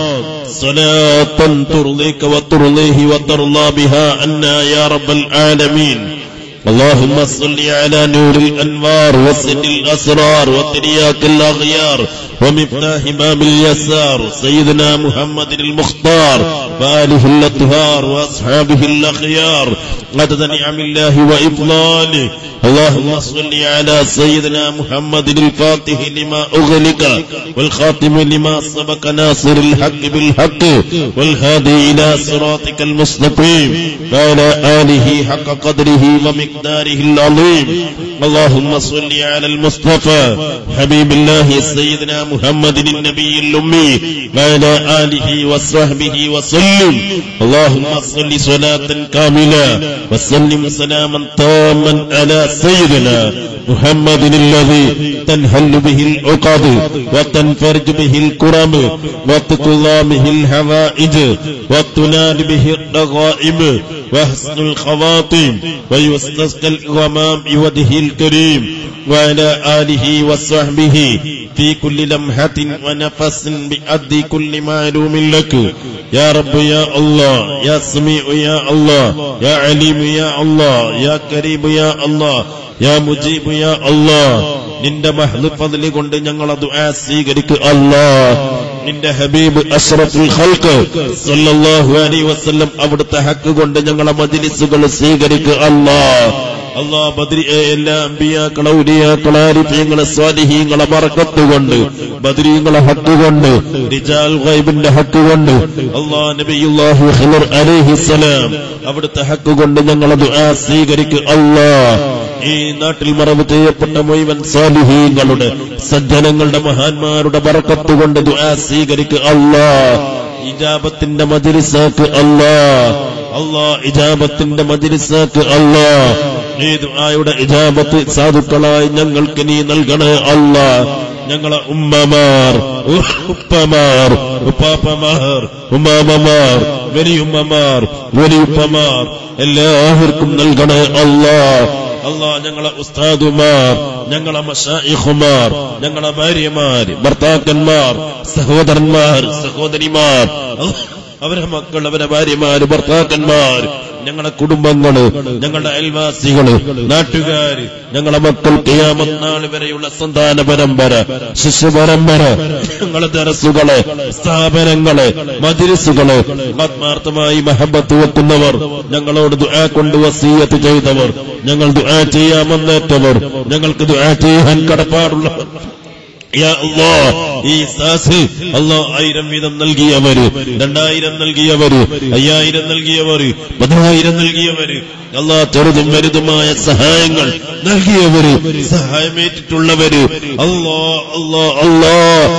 صلاة ترضيك وترضيه وترضى بها عنا يا رب العالمين اللهم صل على نور الأنوار وسن الأسرار وترياك الأغيار ومفتاح باب اليسار سيدنا محمد المختار وآله الأطهار وأصحابه الأخيار عدد نعم الله وإفضاله اللهم صل على سيدنا محمد الفاتح لما أغلق والخاتم لما سبق ناصر الحق بالحق والهادي إلى صراطك المستقيم وعلى آله حق قدره ومقداره العظيم اللهم صل على المصطفى حبيب الله سيدنا محمد النبي الأمي وعلى آله وصحبه وسلم اللهم صل صلاة كاملة وسلم سلاما تاما على سيدنا محمد الذي تنهل به العقد وتنفرج به الكرم وتقضى به الحوائج وتنال به الرغائب وحسن الخواطم ويستسقى الغمام بوجهه الكريم وعلى آله وصحبه في كل لمحة ونفس بأدي كل معلوم لك يا رب يا الله يا سميع يا الله يا عليم يا الله يا كريم يا الله يا مجيب يا الله നിന്റെ മഹ്ദ് ഫضل കൊണ്ട് ഞങ്ങൾ ദുആ സ്വീകരിക്കുക അല്ലാ നിന്റെ ഹബീബ് അഷ്റഫുൽ ഖൽഖ് സല്ലല്ലാഹു അലൈഹി വസല്ലം അവിടുത്തെ ഹക്ക് കൊണ്ട് ഞങ്ങളെ മജ്ലിസുകൾ സ്വീകരിക്കുക അല്ലാ അള്ളാ ബദ്രി എല്ലാ അമ്പിയാക്കളെ ഉലിയാക്കളെ ആരിഫ്യങ്ങളെ സ്വാലിഹീങ്ങളെ ബറക്കത്തുകൊണ്ട് ബദ്രീങ്ങളെ ഹക്ക് കൊണ്ട് റിജാൽ ഗൈബിന്റെ ഹക്ക് കൊണ്ട് അള്ളാ നബിയുല്ലാഹി ഖിദർ അലൈഹിസ്സലാം അവിടുത്തെ ഹക്ക് കൊണ്ട് ഞങ്ങളെ ദുആ സ്വീകരിക്കുക അല്ലാ ഈ നാട്ടിൽ മറവ് ചെയ്യപ്പെട്ട മുഴുവൻ സ്വാലിഹീങ്ങളുടെ സജ്ജനങ്ങളുടെ മഹാന്മാരുടെ ബറക്കത്ത് കൊണ്ട് ദുആ സ്വീകരിക്കുക അല്ലാ ഇജാബത്തിന്റെ മജ്ലിസാക്ക് അല്ലാ അല്ലാ ഇജാബത്തിന്റെ മജ്ലിസാക്ക് അല്ലാ ഈ ദുആയുടെ ഇജാബത്ത് സാധുക്കളായി ഞങ്ങൾക്ക് നീ നൽകണേ അല്ലാ ഞങ്ങളെ ഉമ്മമാർ ഉപ്പമാർ ഉപ്പാപ്പമാർ ഉമ്മാമമാർ വലിയുമ്മമാർ വലിയുപ്പമാർ എല്ലാവർക്കും നൽകണേ അല്ലാ അല്ലാ ഞങ്ങളെ ഉസ്താദുമാർ ഞങ്ങളെ മഷായിഖുമാർ ഞങ്ങളെ ഭാര്യമാർ ഭർത്താക്കന്മാർ സഹോദരന്മാർ സഹോദരിമാർ അവരെ മക്കൾ അവരെ ഭാര്യമാര് ഭർത്താക്കന്മാർ ഞങ്ങളുടെ കുടുംബങ്ങള് ഞങ്ങളുടെ അയൽവാസികള് നാട്ടുകാര് ഞങ്ങളെ മക്കൾ കിയാമന്നാൾ വരെയുള്ള സന്താന പരമ്പര ശിശു പരമ്പര ഞങ്ങളെ ദരസുകള് സ്ഥാപനങ്ങള് മജിരിസുകള് ആത്മാർത്ഥമായി മഹബത്ത് വെക്കുന്നവർ ഞങ്ങളോട് ദുആ കൊണ്ട് വസീയത്ത് ചെയ്തവർ ഞങ്ങൾ ദുആ ചെയ്യാമെന്നേറ്റവർ ഞങ്ങൾക്ക് ദുആ ചെയ്യാൻ കടപ്പാടുള്ളവർ യാ അല്ലാ, ഈ സാസ് അല്ലാ ആയിരം വീതം നൽകിയവര് രണ്ടായിരം നൽകിയവര് അയ്യായിരം നൽകിയവര് പതിനായിരം നൽകിയവര് അല്ലാ ചെറുതും വലുതുമായ സഹായങ്ങൾ നൽകിയവര് സഹായമേറ്റിട്ടുള്ളവര് അല്ലാ അല്ലാ അല്ലാ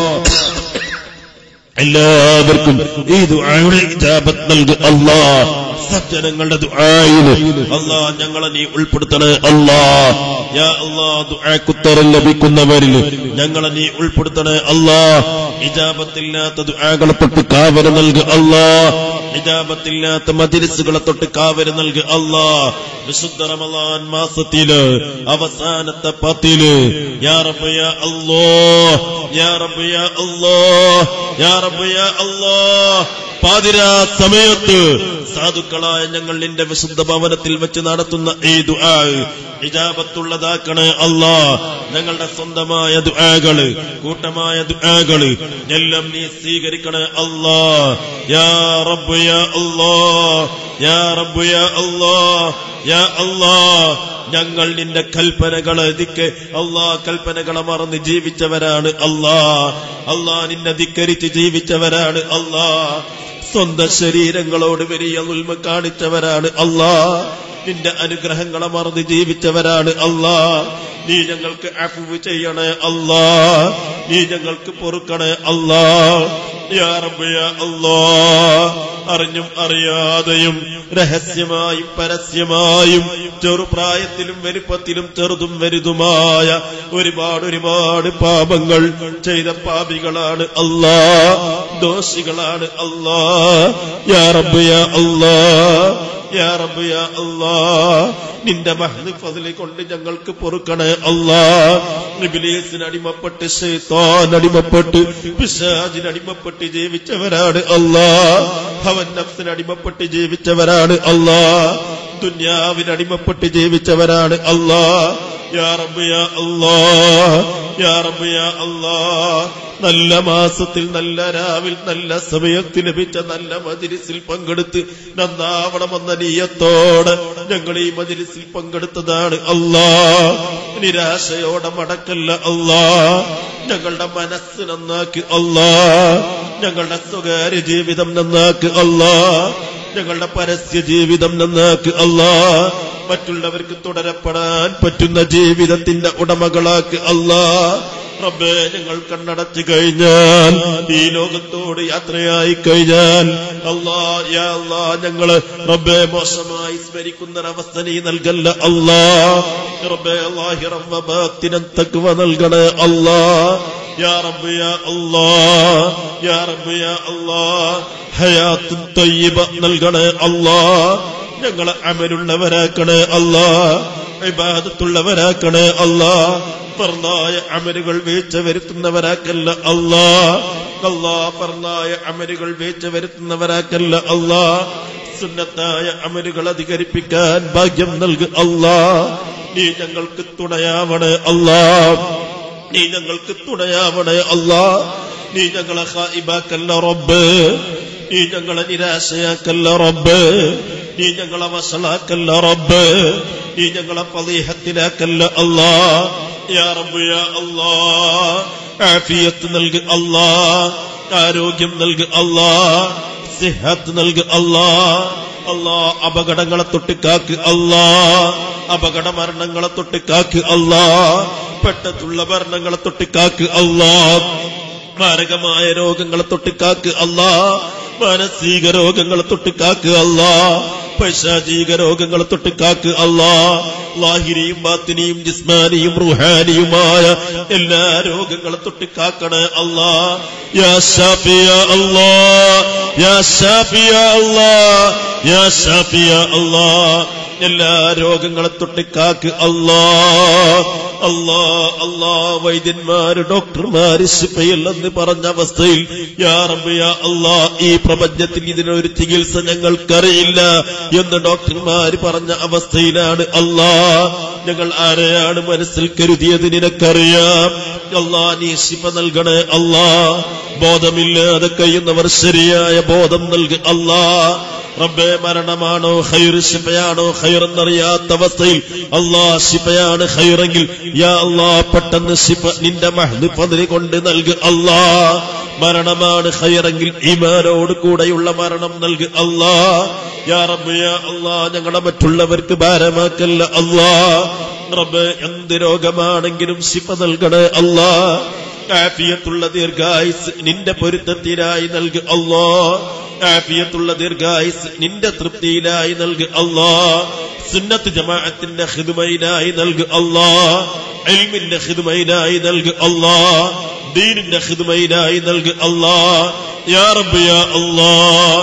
എല്ലാവർക്കും ഈ ദുആയുടെ ഇജാബത്ത് നൽകു അല്ലാ സജ്ജനങ്ങളുടെ ദുആയില് അല്ലാ ഞങ്ങളെ നീ ഉൾപ്പെടുത്തണേ അല്ലാ യാ അല്ലാ ദുആക്കുത്തരം ലഭിക്കുന്നവരിൽ ഞങ്ങളെ നീ ഉൾപ്പെടുത്തണേ അല്ലാ ഇജാബത്തില്ലാത്ത ദുആകളെ തൊട്ട് കാവല് നൽകു അല്ലാ ഇജാബത്തില്ലാത്ത മജിലിസുകളെ തൊട്ട് കാവല് നൽകു അല്ലാ വിശുദ്ധ റമളാൻ മാസത്തില് അവസാനത്തെ പത്തില് യാ റബ്ബ് യാ അല്ലാ യാ റബ്ബ് യാ അല്ലാ യാ റബ്ബ് യാ അല്ലാ പാതിരാ സമയത്ത് സാധുക്കളായ ഞങ്ങൾ നിന്റെ വിശുദ്ധ ഭവനത്തിൽ വെച്ച് നടത്തുന്ന ഈ ദുആ ഇജാബത്തുള്ളതാക്കണേ അല്ലാ ഞങ്ങളുടെ സ്വന്തമായ ദുആകള് കൂട്ടമായ ദുആകള് എല്ലാം നീ സ്വീകരിക്കണേ അല്ലാ യാ റബ്ബ് യാ അല്ലാ യാ റബ്ബ് യാ അല്ലാ യാ അല്ലാ ഞങ്ങൾ നിന്റെ കൽപ്പനകളെ ദിക്ക് അള്ളാ കൽപ്പനകളെ മറന്ന് ജീവിച്ചവരാണ് അല്ലാ അള്ളാ നിന്നെ ധിക്കരിച്ച് ജീവിച്ചവരാണ് അല്ലാ സ്വന്തം ശരീരങ്ങളോട് വലിയ ഉൽമ കാണിച്ചവരാണ് അല്ലാ നിന്റെ അനുഗ്രഹങ്ങളെ മറന്ന് ജീവിച്ചവരാണ് അല്ലാ നീ ഞങ്ങൾക്ക് അഫുവ് ചെയ്യണേ അല്ലാ നീ ഞങ്ങൾക്ക് പൊറുക്കണേ അല്ലാ യാ റബ്ബ് യാ അല്ലാ അറിഞ്ഞും അറിയാതെയും രഹസ്യമായും പരസ്യമായും ചെറുപ്രായത്തിലും വലുപ്പത്തിലും ചെറുതും വലുതുമായ ഒരുപാട് ഒരുപാട് പാപങ്ങൾ ചെയ്ത പാപികളാണ് അല്ലാ ദോഷികളാണ് അല്ലാ യാ റബ്ബ് യാ അല്ലാ യാ റബ്ബ് യാ അല്ലാ നിന്റെ മഹദ് ഫضല് കൊണ്ട് ഞങ്ങൾക്ക് പൊറുക്കണേ അല്ലാ ഇബ്ലീസിന് അടിമപ്പെട്ട് ശൈത്താൻ അടിമപ്പെട്ട് പിശാചിന് അടിമപ്പെട്ട് ജീവിച്ചവരാണ് അല്ലാ അവൻ നഫ്സിന് അടിമപ്പെട്ട് ജീവിച്ചവരാണ് അല്ലാ ദുന്യാവിന് അടിമപ്പെട്ട് ജീവിച്ചവരാണ് അല്ലാ യാ റബ്ബ് യാ അല്ലാ യാ റബ്ബ് യാ അല്ലാ നല്ല മാസത്തിൽ നല്ല രാവിൽ നല്ല സമയത്ത് ലഭിച്ച നല്ല മജിലിസിൽ പങ്കെടുത്ത് നന്നാവണമെന്ന നീയത്തോടെ ഞങ്ങൾ ഈ മജിലിസിൽ പങ്കെടുത്തതാണ് അല്ലാ നിരാശയോടെ മടക്കല്ല അല്ലാ ഞങ്ങളുടെ മനസ്സ് നന്നാക്കി അല്ലാ ഞങ്ങളുടെ സ്വകാര്യ ജീവിതം നന്നാക്കി അല്ലാ ഞങ്ങളുടെ പരസ്യ ജീവിതം നന്നാക്കി അല്ലാ മറ്റുള്ളവർക്ക് തുടരപ്പെടാൻ പറ്റുന്ന ജീവിതത്തിന്റെ ഉടമകളാക്കി അല്ലാ റബ്ബേ ഞങ്ങൾ കണ്ണടച്ചു കഴിഞ്ഞാൽ ഈ ലോകത്തോട് യാത്രയായി കഴിഞ്ഞാൽ അല്ലാ യാ അല്ലാ ഞങ്ങള് റബ്ബെ മോശമായി സ്മരിക്കുന്നൊരവസ്ഥ നീ നൽകല്ല അല്ലാ റബ്ബെ അല്ലാഹിറം വബാത്തിനം തക്വ നൽകണേ അല്ലാ യാ റബ്ബ് യാ അല്ലാ യാ റബ്ബ് യാ അല്ലാ ഹയാത്ത് തയ്യിബ നൽകണേ അല്ലാ ഞങ്ങളെ അമരുള്ളവരാക്കണേ അല്ലാ ഇബാദത്തുള്ളവരാക്കണേ അല്ലാ ഫർദായ അമലുകൾ വീഴ്ച വരുത്തുന്നവരാക്കല്ല അല്ലാ അല്ലാ ഫർദായ അമലുകൾ വീഴ്ച വരുത്തുന്നവരാക്കല്ല അല്ലാ സുന്നത്തായ അമലുകൾ അധികരിപ്പിക്കാൻ ഭാഗ്യം നൽകു അല്ലാ നീ ഞങ്ങൾക്ക് തുണയാവണേ അല്ലാ നീ ഞങ്ങൾക്ക് തുണയാവണേ അല്ലാ നീ ഞങ്ങളെ ഹായിബാക്കല്ല റബ്ബ് നീ ഞങ്ങളെ നിരാശയാക്കല്ല റബ്ബ് നീ ഞങ്ങളെ വഷളാക്കല്ല റബ്ബ് നീ ഞങ്ങളെ പതീഹത്തിലാക്കല്ല അല്ലാ യാ റബ്ബ് യാ അല്ലാ ആഫിയത്ത് നൽകു അല്ലാ ആരോഗ്യം നൽകു അല്ലാ സിഹത്ത് നൽകു അല്ലാ അല്ലാ അപകടങ്ങളെ തൊട്ട് കാക്ക് അല്ലാ അപകട മരണങ്ങളെ തൊട്ട് കാക്ക് അല്ലാ പെട്ടത്തുള്ള മരണങ്ങളെ തൊട്ട് കാക്ക് അല്ലാ മാരകമായ രോഗങ്ങളെ തൊട്ട് കാക്ക് അല്ലാ മാനസിക രോഗങ്ങളെ തൊട്ട് കാക്ക് അല്ലാ പൈശാചിക രോഗങ്ങളെ തൊട്ട് കാക്ക് അല്ലാ ലാഹിരിയും ബാത്തിനിയും ജിസ്മാനിയും റുഹാനിയുമായ എല്ലാ രോഗങ്ങളെ തൊട്ട് കാക്കണേ അല്ലാ യാ ഷാഫിയ അല്ലാ യാ ഷാഫിയ അല്ലാ യാ ഷാഫിയ അല്ലാ എല്ലാ രോഗങ്ങളെ തൊട്ടിക്കാക്ക് അല്ലാ അല്ലാ അല്ലാ വൈദ്യന്മാര് ഡോക്ടർമാര് ശിപ്പയില്ലെന്ന് പറഞ്ഞ അവസ്ഥയിൽ യാ റബ്ബ് യാ അല്ലാ ഈ പ്രപഞ്ചത്തിൽ ഇതിനൊരു ചികിത്സ ഞങ്ങൾക്കറിയില്ല എന്ന് ഡോക്ടർമാര് പറഞ്ഞ അവസ്ഥയിലാണ് അല്ലാ ഞങ്ങൾ ആരെയാണ് മനസ്സിൽ കരുതിയത് നിനക്കറിയാം അല്ലാ നീ ശിപ്പ നൽകണേ അല്ലാ ബോധമില്ലാതെ കഴിയുന്നവർ ശരിയായ ബോധം നൽകി അല്ലാ റബ്ബെ മരണമാണോ ഹൈർ ശിപ്പയാണോ ഹൈർ എന്നറിയാത്ത അവസ്ഥയിൽ അള്ളാ ശിപ്പയാണ് ഹൈറെങ്കിൽ യാ അള്ളാ പെട്ടെന്ന് ശിപ്പ നിന്റെ മഹ്ദ് പതിന് കൊണ്ട് നൽകു അള്ളാ മരണമാണ് ഹൈറെങ്കിൽ ഈമാനോട് കൂടെയുള്ള മരണം നൽകു അള്ളാ യാ റബ്ബ് യാ അള്ളാ ഞങ്ങളുടെ മറ്റുള്ളവർക്ക് ഭാരമാക്കല്ല അള്ളാ റബ്ബ് എന്ത് രോഗമാണെങ്കിലും ശിപ്പ നൽകണേ അള്ളാ ആഫിയത്തുള്ള ദീർഘായുസ് നിന്റെ പൊരുത്തത്തിനായി നൽകു അള്ളാ ആഫിയത്തുള്ള ദീർഘായുസ് നിന്റെ തൃപ്തിയിലായി നൽകു അള്ളാ സുന്നത്ത് ജമാഅത്തിന്റെ ഹിദുമയിനായി നൽകു അള്ളാ എൽമിന്റെ ഹിദുമയിനായി നൽകു അള്ളാ ദീനിന്റെ ഹിദുമയിനായി നൽകു അള്ളാ യാ റബ്ബ് യാ അള്ളാ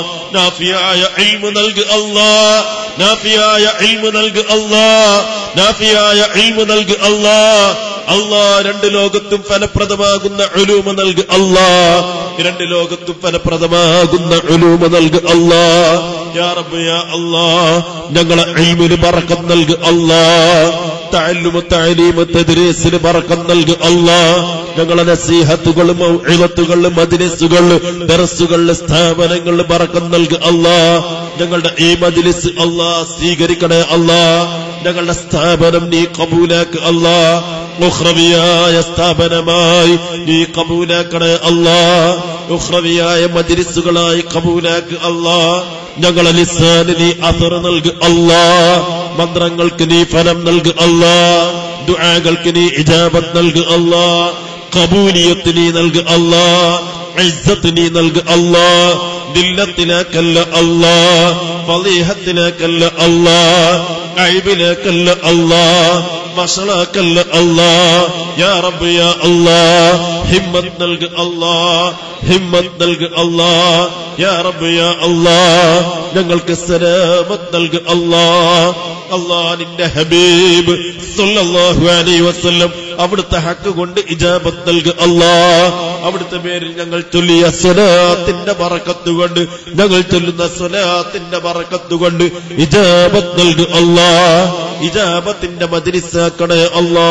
നാഫിയായ ഇൽമു നൽകു അള്ളാ നാഫിയായ ഇൽമു നൽകു അള്ളാ നാഫിയായ ഇൽമു നൽകു അള്ളാ അള്ളാ രണ്ട് ലോകത്തും ഫലപ്രദമാകുന്ന ഒലൂമ നൽകു അള്ളാ രണ്ട് ലോകത്തും ഫലപ്രദമാകുന്ന ഒലൂമ നൽകു അള്ളാ യാ റബ്ബ് യാ അള്ളാ ഞങ്ങളെ ഇൽമിന് ബറക്കം നൽകു അള്ളാ തഅല്ലുമ തഅലീമ തദ്രീസിന് ബറക്കം നൽകു അള്ളാ ഞങ്ങളെ നസീഹത്തുകളും മൗഇളത്തുകളും മജ്ലിസുകളും ദർസുകളും സ്ഥാപനങ്ങളിൽ ബറക്കം നൽകു അള്ളാ ഞങ്ങളുടെ ഈ മജ്ലിസ് അള്ളാ സ്വീകരിക്കണേ അള്ളാ ഞങ്ങളുടെ സ്ഥാപനം നീ കബൂലാക്ക് അള്ളാ ഉഖ്റവിയായ സ്ഥാപനമായി നീ കബൂലാക്കണേ അല്ലാ ഉഖ്റവിയായ മജ്ലിസുകളായി കബൂലാക്ക് അല്ലാ ഞങ്ങളെ ലിസാന് നീ അസർ നൽകു അല്ലാ മന്ത്രങ്ങൾക്ക് നീ ഫലം നൽകു അല്ലാ ദുആകൾക്ക് നീ ഇജാബത്ത് നൽകു അല്ലാ കബൂലിയത്ത് നീ നൽകു അല്ലാ ഇസ്സത്ത് നീ നൽകു അല്ലാ ദില്ലത്തിലേക്കല്ല അല്ലാ ഫളീഹത്തിലേക്കല്ല അല്ലാ അയ്ബിലേക്കല്ല അല്ലാ മസളാക്കല്ല അല്ലാ യാ റബ്ബ് യാ അല്ലാ ഹിമ്മത്ത് നൽകു അല്ലാ ഹിമ്മത്ത് നൽകു അല്ലാ യാ റബ്ബ് യാ അല്ലാ ഞങ്ങൾക്ക് സലാമത്ത് നൽകു അല്ലാ അല്ലാ നിന്റെ ഹബീബ് സല്ലല്ലാഹു അലൈഹി വസല്ലം അവിടുത്തെ ഹക്ക് കൊണ്ട് ഇജാബത്ത് നൽകു അല്ലാ അവിടുത്തെ പേരിൽ ഞങ്ങൾ ചൊല്ലിയ സ്വലാത്തിന്റെ ബറക്കത്ത് കൊണ്ട് ഞങ്ങൾ ചൊല്ലുന്ന സ്വലാത്തിന്റെ ബറക്കത്ത് കൊണ്ട് ഇജാബത്ത് നൽകു അല്ലാ ഇജാബത്തിന്റെ മജ്ലിസാക്കണേ അല്ലാ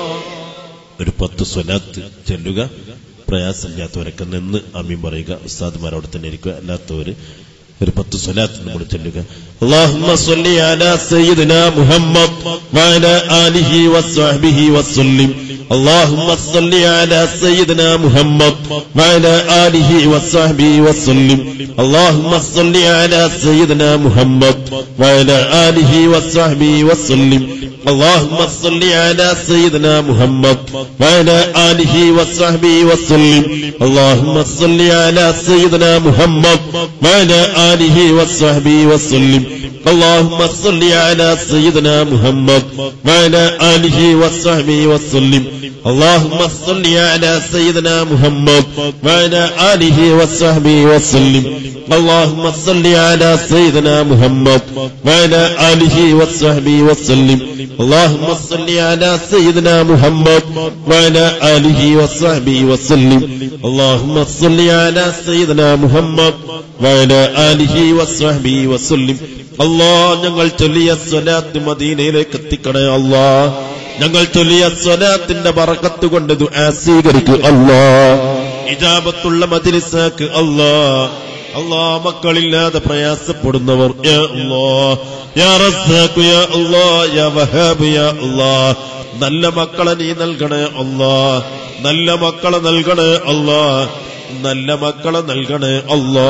ഒരു പത്ത് സ്വലാത്ത് ചൊല്ലുക പ്രയാസമില്ലാത്തവരൊക്കെ നിന്ന് അമീൻ പറയുക ഉസ്താദ്മാരോട് തന്നെ ഇരിക്കുക അല്ലാത്തവര് ഒരു പത്ത് സ്വലാത്ത് നമ്മൾ ചൊല്ലുക اللهم صل على سيدنا محمد وعلى آله وصحبه وسلم اللهم صل على سيدنا محمد وعلى آله وصحبه وسلم اللهم صل على سيدنا محمد وعلى آله وصحبه وسلم اللهم صل على سيدنا محمد وعلى آله وصحبه وسلم اللهم صل على سيدنا محمد وعلى آله وصحبه وسلم اللهم صل على سيدنا محمد وعلى آله وصحبه وسلم اللهم صل على سيدنا محمد وعلى آله وصحبه وسلم اللهم صل على سيدنا محمد وعلى آله وصحبه وسلم اللهم صل على سيدنا محمد وعلى آله وصحبه وسلم اللهم صل على سيدنا محمد وعلى آله وصحبه وسلم അല്ലാ ഞങ്ങൾ ചൊല്ലിയ സ്വലാത്ത് മദീനയിലേക്ക് എത്തിക്കണേ അല്ലാ ഞങ്ങൾ ചൊല്ലിയ സ്വലാത്തിന്റെ ബറക്കത്ത് കൊണ്ട് ദുആ സ്വീകരിക്കൂ അല്ലാ ഇജാബത്തുള്ള മജ്ലിസാക്ക് അല്ലാ അല്ലാ മക്കളില്ലാതെ പ്രയാസപ്പെടുന്നവർ യാ അല്ലാ യാ റസ്സാഖ് യാ അല്ലാ യാ വഹാബ് യാ അല്ലാ നല്ല മക്കളെ നീ നൽകണേ അല്ലാ നല്ല മക്കളെ നൽകണേ അല്ലാ നല്ല മക്കളെ നൽകണേ അല്ലാ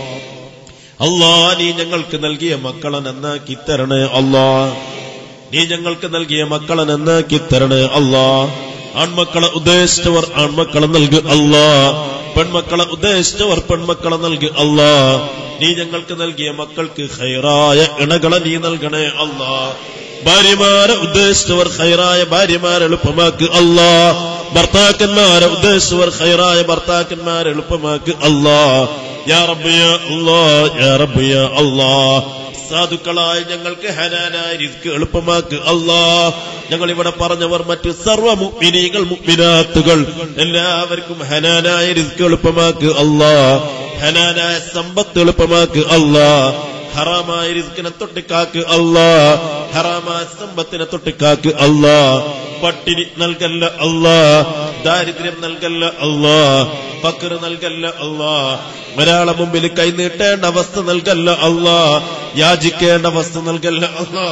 അല്ലാ നീ ഞങ്ങൾക്ക് നൽകിയ മക്കളെ നന്നാക്കി തരണേ അല്ലാ നീ ഞങ്ങൾക്ക് നൽകിയ മക്കളെ നന്നാക്കി തരണേ അല്ലാ ആൺമക്കളെ ഉദ്ദേശിച്ചവർ ആൺമക്കളെ നൽകു അല്ലാ പെൺമക്കളെ ഉദ്ദേശിച്ചവർ പെൺമക്കളെ നൽകു അല്ലാ നീ ഞങ്ങൾക്ക് നൽകിയ മക്കൾക്ക് ഹൈറായ ഇണകളെ നീ നൽകണേ അല്ലാ ഭാര്യമാരെ ഉദ്ദേശിച്ചവർ ഹൈറായ ഭാര്യമാരെ എളുപ്പമാക്ക് അല്ലാ ഭർത്താക്കന്മാരെ ഉദ്ദേശിച്ചവർ ഹൈറായ ഭർത്താക്കന്മാരെ എളുപ്പമാക്ക് അല്ലാ യാ റബ്ബ് യാ അല്ലാ യാ റബ്ബ് യാ അല്ലാ സാധുക്കളായ ഞങ്ങൾക്ക് ഹനാനായ റിസ്ക് എളുപ്പമാക്ക് അല്ലാ ഞങ്ങൾ ഇവിടെ പറഞ്ഞവർ മറ്റ് സർവ്വ മുഅ്മിനീങ്ങൾ മുഅ്മിനാത്തുകൾ എല്ലാവർക്കും ഹനാനായ റിസ്ക് എളുപ്പമാക്ക് അല്ലാ ഹനാനായ സമ്പത്ത് എളുപ്പമാക്ക് അല്ലാ ഹറാമായ റിസ്കിനെ തൊട്ടിക്കാക്ക് അല്ലാ ഹറാമായ സമ്പത്തിനെ തൊട്ടിക്കാക്ക് അല്ലാ പട്ടിണി നൽകല്ല അല്ലാ ദാരിദ്ര്യം നൽകല്ല അല്ലാ ഫക്കർ നൽകല്ല അല്ലാ ഒരാളെ മുമ്പിൽ കൈനീട്ടേണ്ട അവസ്ഥ നൽകല്ല അല്ലാ യാചിക്കേണ്ട അവസ്ഥ നൽകല്ല അല്ലാ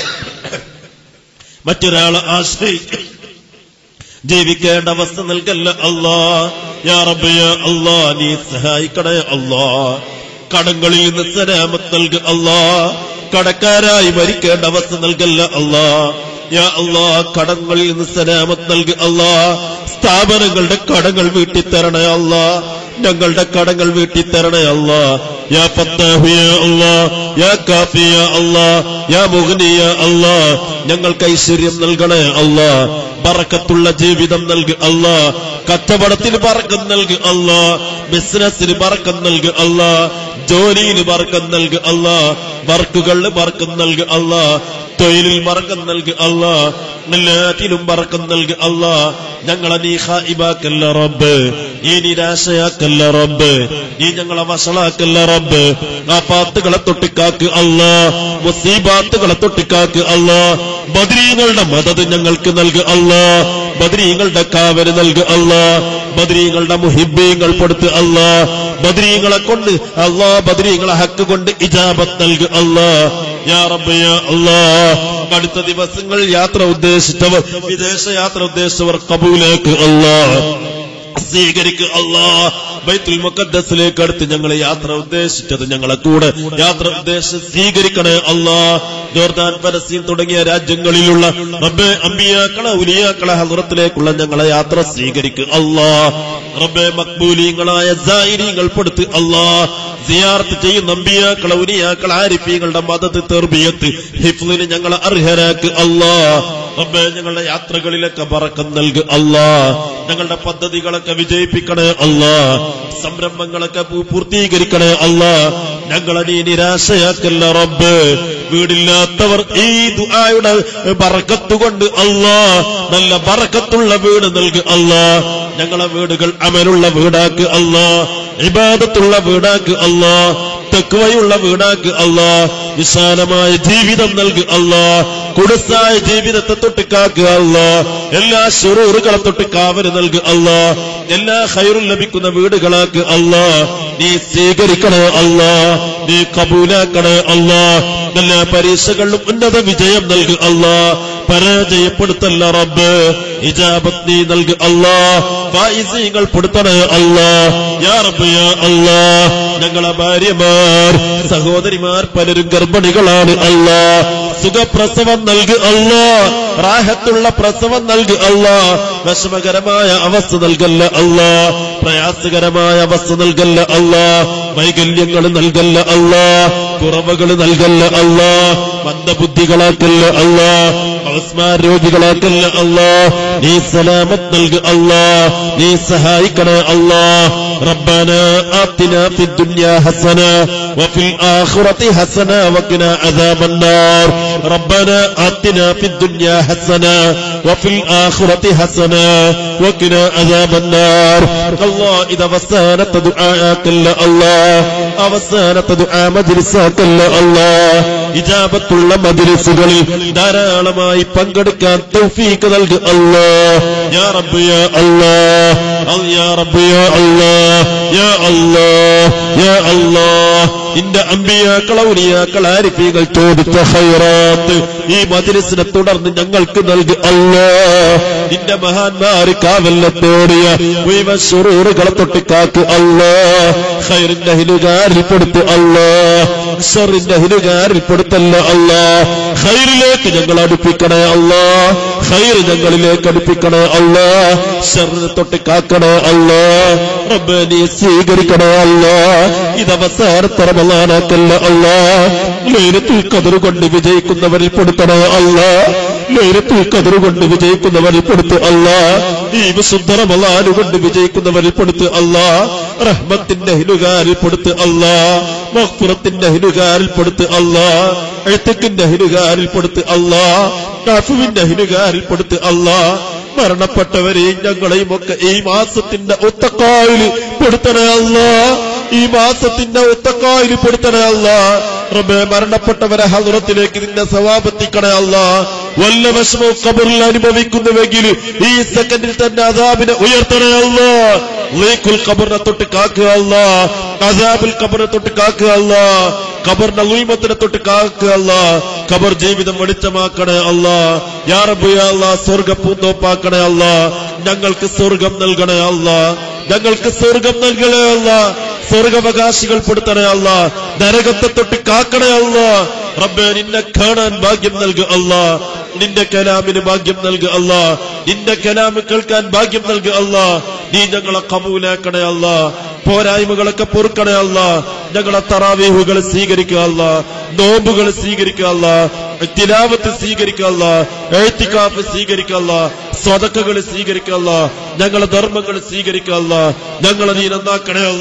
മറ്റൊരാളെ ആശ്രയിക്ക ജീവിക്കേണ്ട അവസ്ഥ നൽകല്ല അല്ലാ യാ റബ്ബ് യാ അല്ലാ നീ സഹായിക്കണേ അല്ലാ കടങ്ങളിൽ നിന്ന് സലാമത്ത് നൽക അല്ലാ കടക്കാരായി മരിക്കേണ്ട അവസ്ഥ നൽകല്ല അല്ലാ യാ അല്ലാ കടങ്ങളിൽ നിന്ന് സലാമത്ത് നൽക അല്ലാ സ്ഥാപനങ്ങളുടെ കടങ്ങൾ വീട്ടിത്തരണേ അല്ലാ ഞങ്ങളുടെ കടങ്ങൾ വീട്ടിത്തരണേ അല്ലാ യാ ഫത്താഹു യാ അല്ലാ യാ കാഫി യാ അല്ലാ യാ മുഗ്നി യാ അല്ലാ ഞങ്ങൾക്ക് ഐശ്വര്യം നൽകണേ അല്ലാ ബറക്കത്തുള്ള ജീവിതം നൽകു അല്ലാ കച്ചവടത്തിന് പറക്കം നൽകു അല്ലാ ബിസിനസ്സിന് പറക്കം നൽകു അല്ലാ ജോലിയിൽ പറക്കം നൽകു അല്ലാ വർക്കുകളിൽ പറക്കം നൽകു അല്ലാ തൊഴിലിൽ മറക്കം നൽകു അല്ലാ എല്ലാറ്റിലും പറക്കം നൽകു അല്ലാ ഞങ്ങളെ നീ ഹായിബാക്കല്ല റബ്ബ് നീ നിരാശയാക്കല്ല റബ്ബ് നീ ഞങ്ങളെ വഷളാക്കല്ല റബ്ബ് ആ പാത്തുകളെ തൊട്ടിക്കാക്ക് അല്ലാ മുസീബാത്തുകളെ തൊട്ടിക്കാക്ക് അല്ലാ ബദ്രീങ്ങളുടെ മദത് ഞങ്ങൾക്ക് നൽകു അല്ലാ ബദ്രീങ്ങളുടെ കാവല് നൽകു അല്ലാ ബദ്രീങ്ങളുടെ മുഹിബീങ്ങൾ കൊടുത്ത് അല്ലാ ബദ്രീങ്ങളെ കൊണ്ട് അല്ലാ ബദ്രീങ്ങളെ ഹക്ക് കൊണ്ട് ഇജാബത്ത് നൽകു അല്ലാ യാ റബ്ബ് യാ അല്ലാ അടുത്ത ദിവസങ്ങൾ യാത്ര ഉദ്ദേശിച്ചവർ വിദേശ യാത്ര ഉദ്ദേശിച്ചവർ കബൂലേക്ക് അല്ലാ സ്വീകരിക്കുക അല്ലാ ബൈത്തുൽ മുഖദ്ദസിലേക്ക് അടുത്ത് ഞങ്ങൾ യാത്ര ഉദ്ദേശിച്ചത് ഞങ്ങളെ കൂടെ യാത്ര ഉദ്ദേശിച്ച് സ്വീകരിക്കണേ അല്ലാ ജോർദാൻ പലസ്തീൻ തുടങ്ങിയ രാജ്യങ്ങളിലുള്ള റബ്ബെ അമ്പിയാക്കളെ ഉലിയാക്കളെ ഹദ്റത്തിലേക്കുള്ള ഞങ്ങളെ യാത്ര സ്വീകരിക്കുക അല്ലാ റബ്ബെ മക്ബൂലീങ്ങളായ സായിരീങ്ങൾ പെടുത്ത് അല്ലാ സിയാർത്ത് ചെയ്യുന്ന അമ്പിയാക്കളെ ഉലിയാക്കളെ ആരിഫീങ്ങളുടെ മദത്ത് തെർബിയത്ത് ഹിഫ്ലിന് ഞങ്ങളെ അർഹരാക്ക് അല്ലാ റബ്ബെ ഞങ്ങളുടെ യാത്രകളിലൊക്കെ പറക്കം നൽകു അല്ലാ ഞങ്ങളുടെ പദ്ധതികളൊക്കെ വിജയിപ്പിക്കണേ അല്ലാ സംരംഭങ്ങളൊക്കെ പൂ- പൂർത്തീകരിക്കണേ അല്ലാ ഞങ്ങളെ നീ നിരാശയാക്കല്ല റബ്ബ് വീടില്ലാത്തവർ ഈ ദുആയുടെ ബറക്കത്ത് കൊണ്ട് അല്ലാ നല്ല ബറക്കത്തുള്ള വീട് നൽകു അല്ലാ ഞങ്ങളെ വീടുകൾ അമലുള്ള വീടാക്ക് അല്ലാ ഇബാദത്തുള്ള വീടാക്ക് അല്ലാ തെക്കുവയുള്ള വീടാക്ക് അല്ലാ വിശാലമായ ജീവിതം നൽകു അല്ലാ കുടുസായ ജീവിതത്തെ തൊട്ടിക്കാക്കുക അല്ലാ എല്ലാ ശുറൂറുകളെ തൊട്ട് കാവല് നൽകു അല്ലാ എല്ലാ ഹൈറും ലഭിക്കുന്ന വീടുകളാക്ക് അല്ലാ നീ സ്വീകരിക്കണേ അല്ലാ നീ കബൂലാക്കണേ അല്ലാ എല്ലാ പരീക്ഷകളിലും ഉന്നത വിജയം നൽകു അല്ലാ പരാജയപ്പെടുത്തല്ല റബ്ബ് ഇജാബത്ത് നീ നൽകു അല്ലാ ഫായിസീങ്ങൾ പെടുത്തണേ അല്ലാ യാ റബ്ബ് യാ അല്ലാ ഞങ്ങളെ ഭാര്യമാർ സഹോദരിമാർ പലരും ഗർഭിണികളാണ് അല്ലാ സുഖപ്രസവം നൽകു അല്ലാ റാഹത്തുള്ള പ്രസവം നൽകു അല്ലാ വിഷമകരമായ അവസ്ഥ നൽകല്ല അല്ലാ പ്രയാസകരമായ അവസ്ഥ നൽകല്ല അല്ലാ വൈകല്യങ്ങൾ നൽകല്ല അല്ലാ കുറവുകൾ നൽകല്ല അല്ലാ മന്ദബുദ്ധികളാക്കല്ല അല്ലാ അവസ്മാ രോഗികളാക്കല്ല അല്ലാ നീ സലാമത്ത് നൽകു അല്ലാ നീ സഹായിക്കണേ അല്ലാ ربنا آتنا في الدنيا حسنة وفي الآخرة حسنة وقنا عذاب النار ربنا آتنا في الدنيا حسنة وفي الآخرة حسنة وقنا عذاب النار الله إذا وسانت دعاءك إلا الله അവസാനത്തെ ദുആ മജ്ലിസാക്കല്ല അല്ലാ ഇജാബത്തുള്ള മജ്ലിസുകളിൽ ധാരാളമായി പങ്കെടുക്കാൻ തൗഫീക്ക് നൽകു അല്ലാ യാ റബ്ബ് യാ അല്ലാ അൽ യാ റബ്ബ് യാ അല്ലാ യാ അല്ലാ യാ അല്ലാ നിന്റെ അമ്പിയാക്കള ഉലിയാക്കൾ ആരിഫീകൾ ചോദിച്ച ഹൈറാത്ത് ഈ മജ്ലിസിനെ തുടർന്ന് ഞങ്ങൾക്ക് നൽകു അല്ലാ നിന്റെ മഹാന്മാര് കാവല്ലത്തോടിയ മുഴുവൻ ശുറൂറുകളെ തൊട്ട് കാക്ക് അല്ലാ ഖൈറിന്റെ ഹിലുകാരിൽ പെടുത്ത് അല്ലാ ഷറിന്റെ ഹിലുകാരിൽ പെടുത്തല്ല അല്ലാ ഖൈറിലേക്ക് ഞങ്ങൾ അടുപ്പിക്കണേ അല്ലാ ഖൈർ ഞങ്ങളിലേക്ക് അടുപ്പിക്കണേ അല്ലാ ഷറിനെ തൊട്ട് കാക്കണേ അല്ലാ റബ്ബേ നീ സ്വീകരിക്കണേ അല്ലാ ഇത് അവസാനത്തെ റമളാനാക്കല്ല അല്ലാ ലൈലത്തുൽ ഖദർ കൊണ്ട് വിജയിക്കുന്നവരിൽ പെടുത്തണേ അല്ലാ ലൈലത്തുൽ ഖദർ കൊണ്ട് വിജയിക്കുന്നവരിൽ പെടുത്ത് അല്ലാ ഈ വിശുദ്ധ റമളാൻ കൊണ്ട് വിജയിക്കുന്നവരിൽ പെടുത്ത് അല്ലാ റഹ്മത്തിന്റെ ഹിനുകാരിൽ പെടുത്ത് അല്ലാ മഹ്ഫുറത്തിന്റെ ഹിനുകാരിൽ പെടുത്ത് അല്ലാ എഴുത്തക്കിന്റെ ഹിനുകാരിൽ പെടുത്ത് അല്ലാ കാഫുവിന്റെ ഹിനുകാരിൽ പെടുത്ത് അല്ലാ മരണപ്പെട്ടവരെയും ഞങ്ങളെയും ഒക്കെ ഈ മാസത്തിന്റെ ഒത്തക്കായിൽ പെടുത്തണേ അല്ല ഈ മാസത്തിന്റെ ഒത്തക്കായിൽ പെടുത്തണേ അല്ല റബ്ബെ മരണപ്പെട്ടവരെ ഹദറത്തിലേക്ക് നിന്റെ സവാപത്തിക്കണേ അല്ല വല്ല വിഷമവും കബറിൽ അനുഭവിക്കുന്നുവെങ്കിൽ ഈ സെക്കൻഡിൽ തന്നെ അതാബിനെ ഉയർത്തണേ അല്ല ലീക്കുൽ കബറിനെ തൊട്ട് കാക്കുക അല്ല അസാബിൽ കബറിനെ തൊട്ട് കാക്കുക അല്ല ഖബറിന്റെ ഉൽമത്തിനെ തൊട്ട് കാക്കുക അല്ല ഖബർ ജീവിതം വെളിച്ചമാക്കണേ അല്ല യാ റബ്ബ് യാ അല്ലാ സ്വർഗ പൂന്തോപ്പാക്കണേ അല്ല ഞങ്ങൾക്ക് സ്വർഗം നൽകണേ അല്ല ഞങ്ങൾക്ക് സ്വർഗം നൽകണേ അല്ല സ്വർഗവകാശികൾ പെടുത്തണേ അല്ല നരകത്തെ തൊട്ട് കാക്കണേ അല്ല റബ്ബെ നിന്നെ കാണാൻ ഭാഗ്യം നൽകുക അല്ല നിന്റെ കലാമിന് ഭാഗ്യം നൽകുക അല്ല നിന്റെ കലാമ് കേൾക്കാൻ ഭാഗ്യം നൽകുക അല്ല നീ ഞങ്ങളെ കബൂലാക്കണേ അല്ല പോരായ്മകളൊക്കെ പൊറുക്കണേ അല്ല ഞങ്ങളെ തറാവീഹുകൾ സ്വീകരിക്കുക അല്ല നോമ്പുകൾ സ്വീകരിക്കുക അല്ല തിലാവത്ത് സ്വീകരിക്കുക അല്ല എഴുത്തിക്കാപ്പ് സ്വീകരിക്കുക അല്ല സ്വതക്കകൾ സ്വീകരിക്കുക അല്ല ഞങ്ങളെ ധർമ്മങ്ങൾ സ്വീകരിക്കുക അല്ല ഞങ്ങളെ നീ നന്നാക്കണേ അല്ല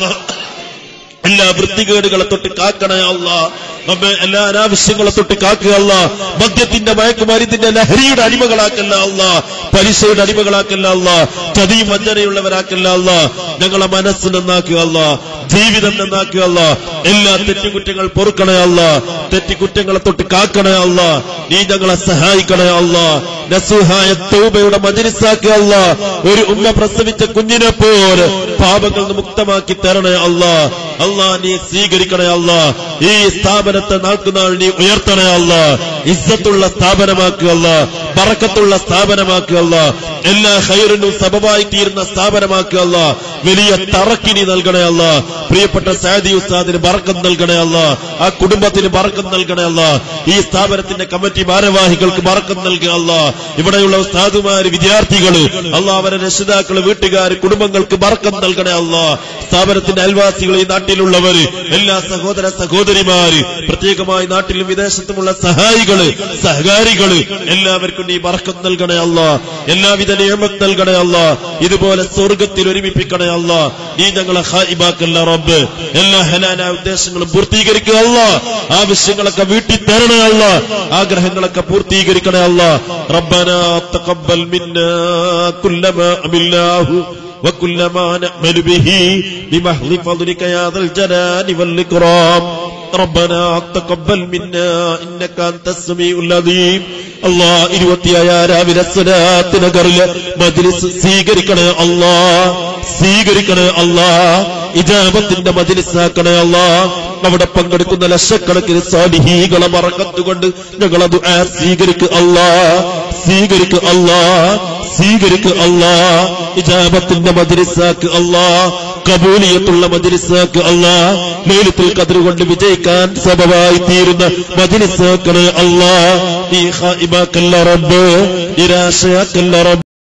എല്ലാ വൃത്തികേടുകളെ തൊട്ട് കാക്കണേ അല്ല നമ്മെ എല്ലാ അനാവശ്യങ്ങളെ തൊട്ട് കാക്കുക അല്ല മദ്യത്തിന്റെ മയക്കുമരുന്നിന്റെ ലഹരിയുടെ അടിമകളാക്കല്ല അല്ല പലിശയുടെ അടിമകളാക്കല്ല അല്ല ചതിയും വഞ്ചനയുള്ളവരാക്കല്ല അല്ല ഞങ്ങളെ മനസ്സ് നന്നാക്കുക അല്ല ജീവിതം നന്നാക്കുക അല്ല എല്ലാ തെറ്റുകുറ്റങ്ങൾ പൊറുക്കണേ അല്ല തെറ്റുകുറ്റങ്ങളെ തൊട്ട് കാക്കണേ അല്ല നീ ഞങ്ങളെ സഹായിക്കണേ അല്ല നസുഹായ തൗബയുടെ മജരിസാക്കുക അല്ല ഒരു ഉമ്മ പ്രസവിച്ച കുഞ്ഞിനെ പോലെ പാപങ്ങൾ നിന്ന് മുക്തമാക്കി തരണേ അല്ല അല്ലാ നീ സ്വീകരിക്കണേ അല്ല ഈ സ്ഥാപനത്തെ നാൾക്കുനാൾ നീ ഉയർത്തണേ അല്ല ഇസ്സത്തുള്ള സ്ഥാപനമാക്കുക അല്ല ബറക്കത്തുള്ള സ്ഥാപനമാക്കുക അല്ല എല്ലാ ഹൈറിനും സബബായി തീരുന്ന സ്ഥാപനമാക്കുക അല്ല വലിയ തറക്കിനി നൽകണേ അല്ല പ്രിയപ്പെട്ട സാദി ഉസ്താദിന് ബറക്കം നൽകണേ അല്ല ആ കുടുംബത്തിന് ബറക്കം നൽകണേ അല്ല ഈ സ്ഥാപനത്തിന്റെ കമ്മിറ്റി ഭാരവാഹികൾക്ക് ബറക്കം നൽകുക അല്ല ഇവിടെയുള്ള ഉസ്താദുമാര് വിദ്യാർത്ഥികള് അല്ല അവരെ രക്ഷിതാക്കള് വീട്ടുകാര് കുടുംബങ്ങൾക്ക് ബറക്കം നൽകണേ അല്ല സ്ഥാപനത്തിന്റെ അയൽവാസികൾ ഈ നാട്ടിലുള്ളവര് എല്ലാ സഹോദര സഹോദരിമാര് പ്രത്യേകമായി നാട്ടിലും വിദേശത്തുമുള്ള സഹായികള് സഹകാരികള് എല്ലാവർക്കും നീ ബറക്കം നൽകണേ അല്ല എല്ലാവിധ നിയമം നൽകണേ അല്ല ഇതുപോലെ സ്വർഗത്തിൽ ഒരുമിപ്പിക്കണേ അല്ല നീ ഞങ്ങളെ ഹായിബാക്കല്ല റബ്ബ് എല്ലാ ഹലാല ഉദ്ദേശങ്ങളും പൂർത്തീകരിക്കുക അല്ല ആവശ്യങ്ങളൊക്കെ വീട്ടിൽ തരണേ അല്ല ആഗ്രഹങ്ങളൊക്കെ പൂർത്തീകരിക്കണേ അല്ല റബ്ബന തഖബ്ബൽ മിന്നാ കുല്ലമാ അമില്ലാഹു وكل ما نأمل به بمحض فضلك يا ذا الجلال والإكرام ربنا تقبل منا إنك أنت السميع العليم അള്ളാ ഇരുപത്തിയായ രാവിലെ സ്വലാത്ത് നഗറില് മജ്ലിസ് സ്വീകരിക്കണേ അള്ളാ സ്വീകരിക്കണേ അള്ളാ ഇജാബത്തിന്റെ മജ്ലിസാക്കണേ അള്ളാ അവിടെ പങ്കെടുക്കുന്ന ലക്ഷക്കണക്കിന് സാലിഹീകളെ മറക്കത്തുകൊണ്ട് ഞങ്ങളത് സ്വീകരിക്കുക അള്ളാ സ്വീകരിക്കുക അള്ളാ സ്വീകരിക്കുക അള്ളാ ഇജാബത്തിന്റെ മജ്ലിസാക്ക് അള്ളാ കബൂലിയത്തുള്ള മജ്ലിസാക്ക് അള്ളാ ലൈലത്തുൽ ഖദ്ർ കൊണ്ട് വിജയിക്കാൻ സബബായി തീരുന്ന മജ്ലിസാക്കണേ അള്ളാ ഈ ഖായിബാക്കല്ല റബ്ബ് നിരാശയാക്കല്ല റബ്ബ്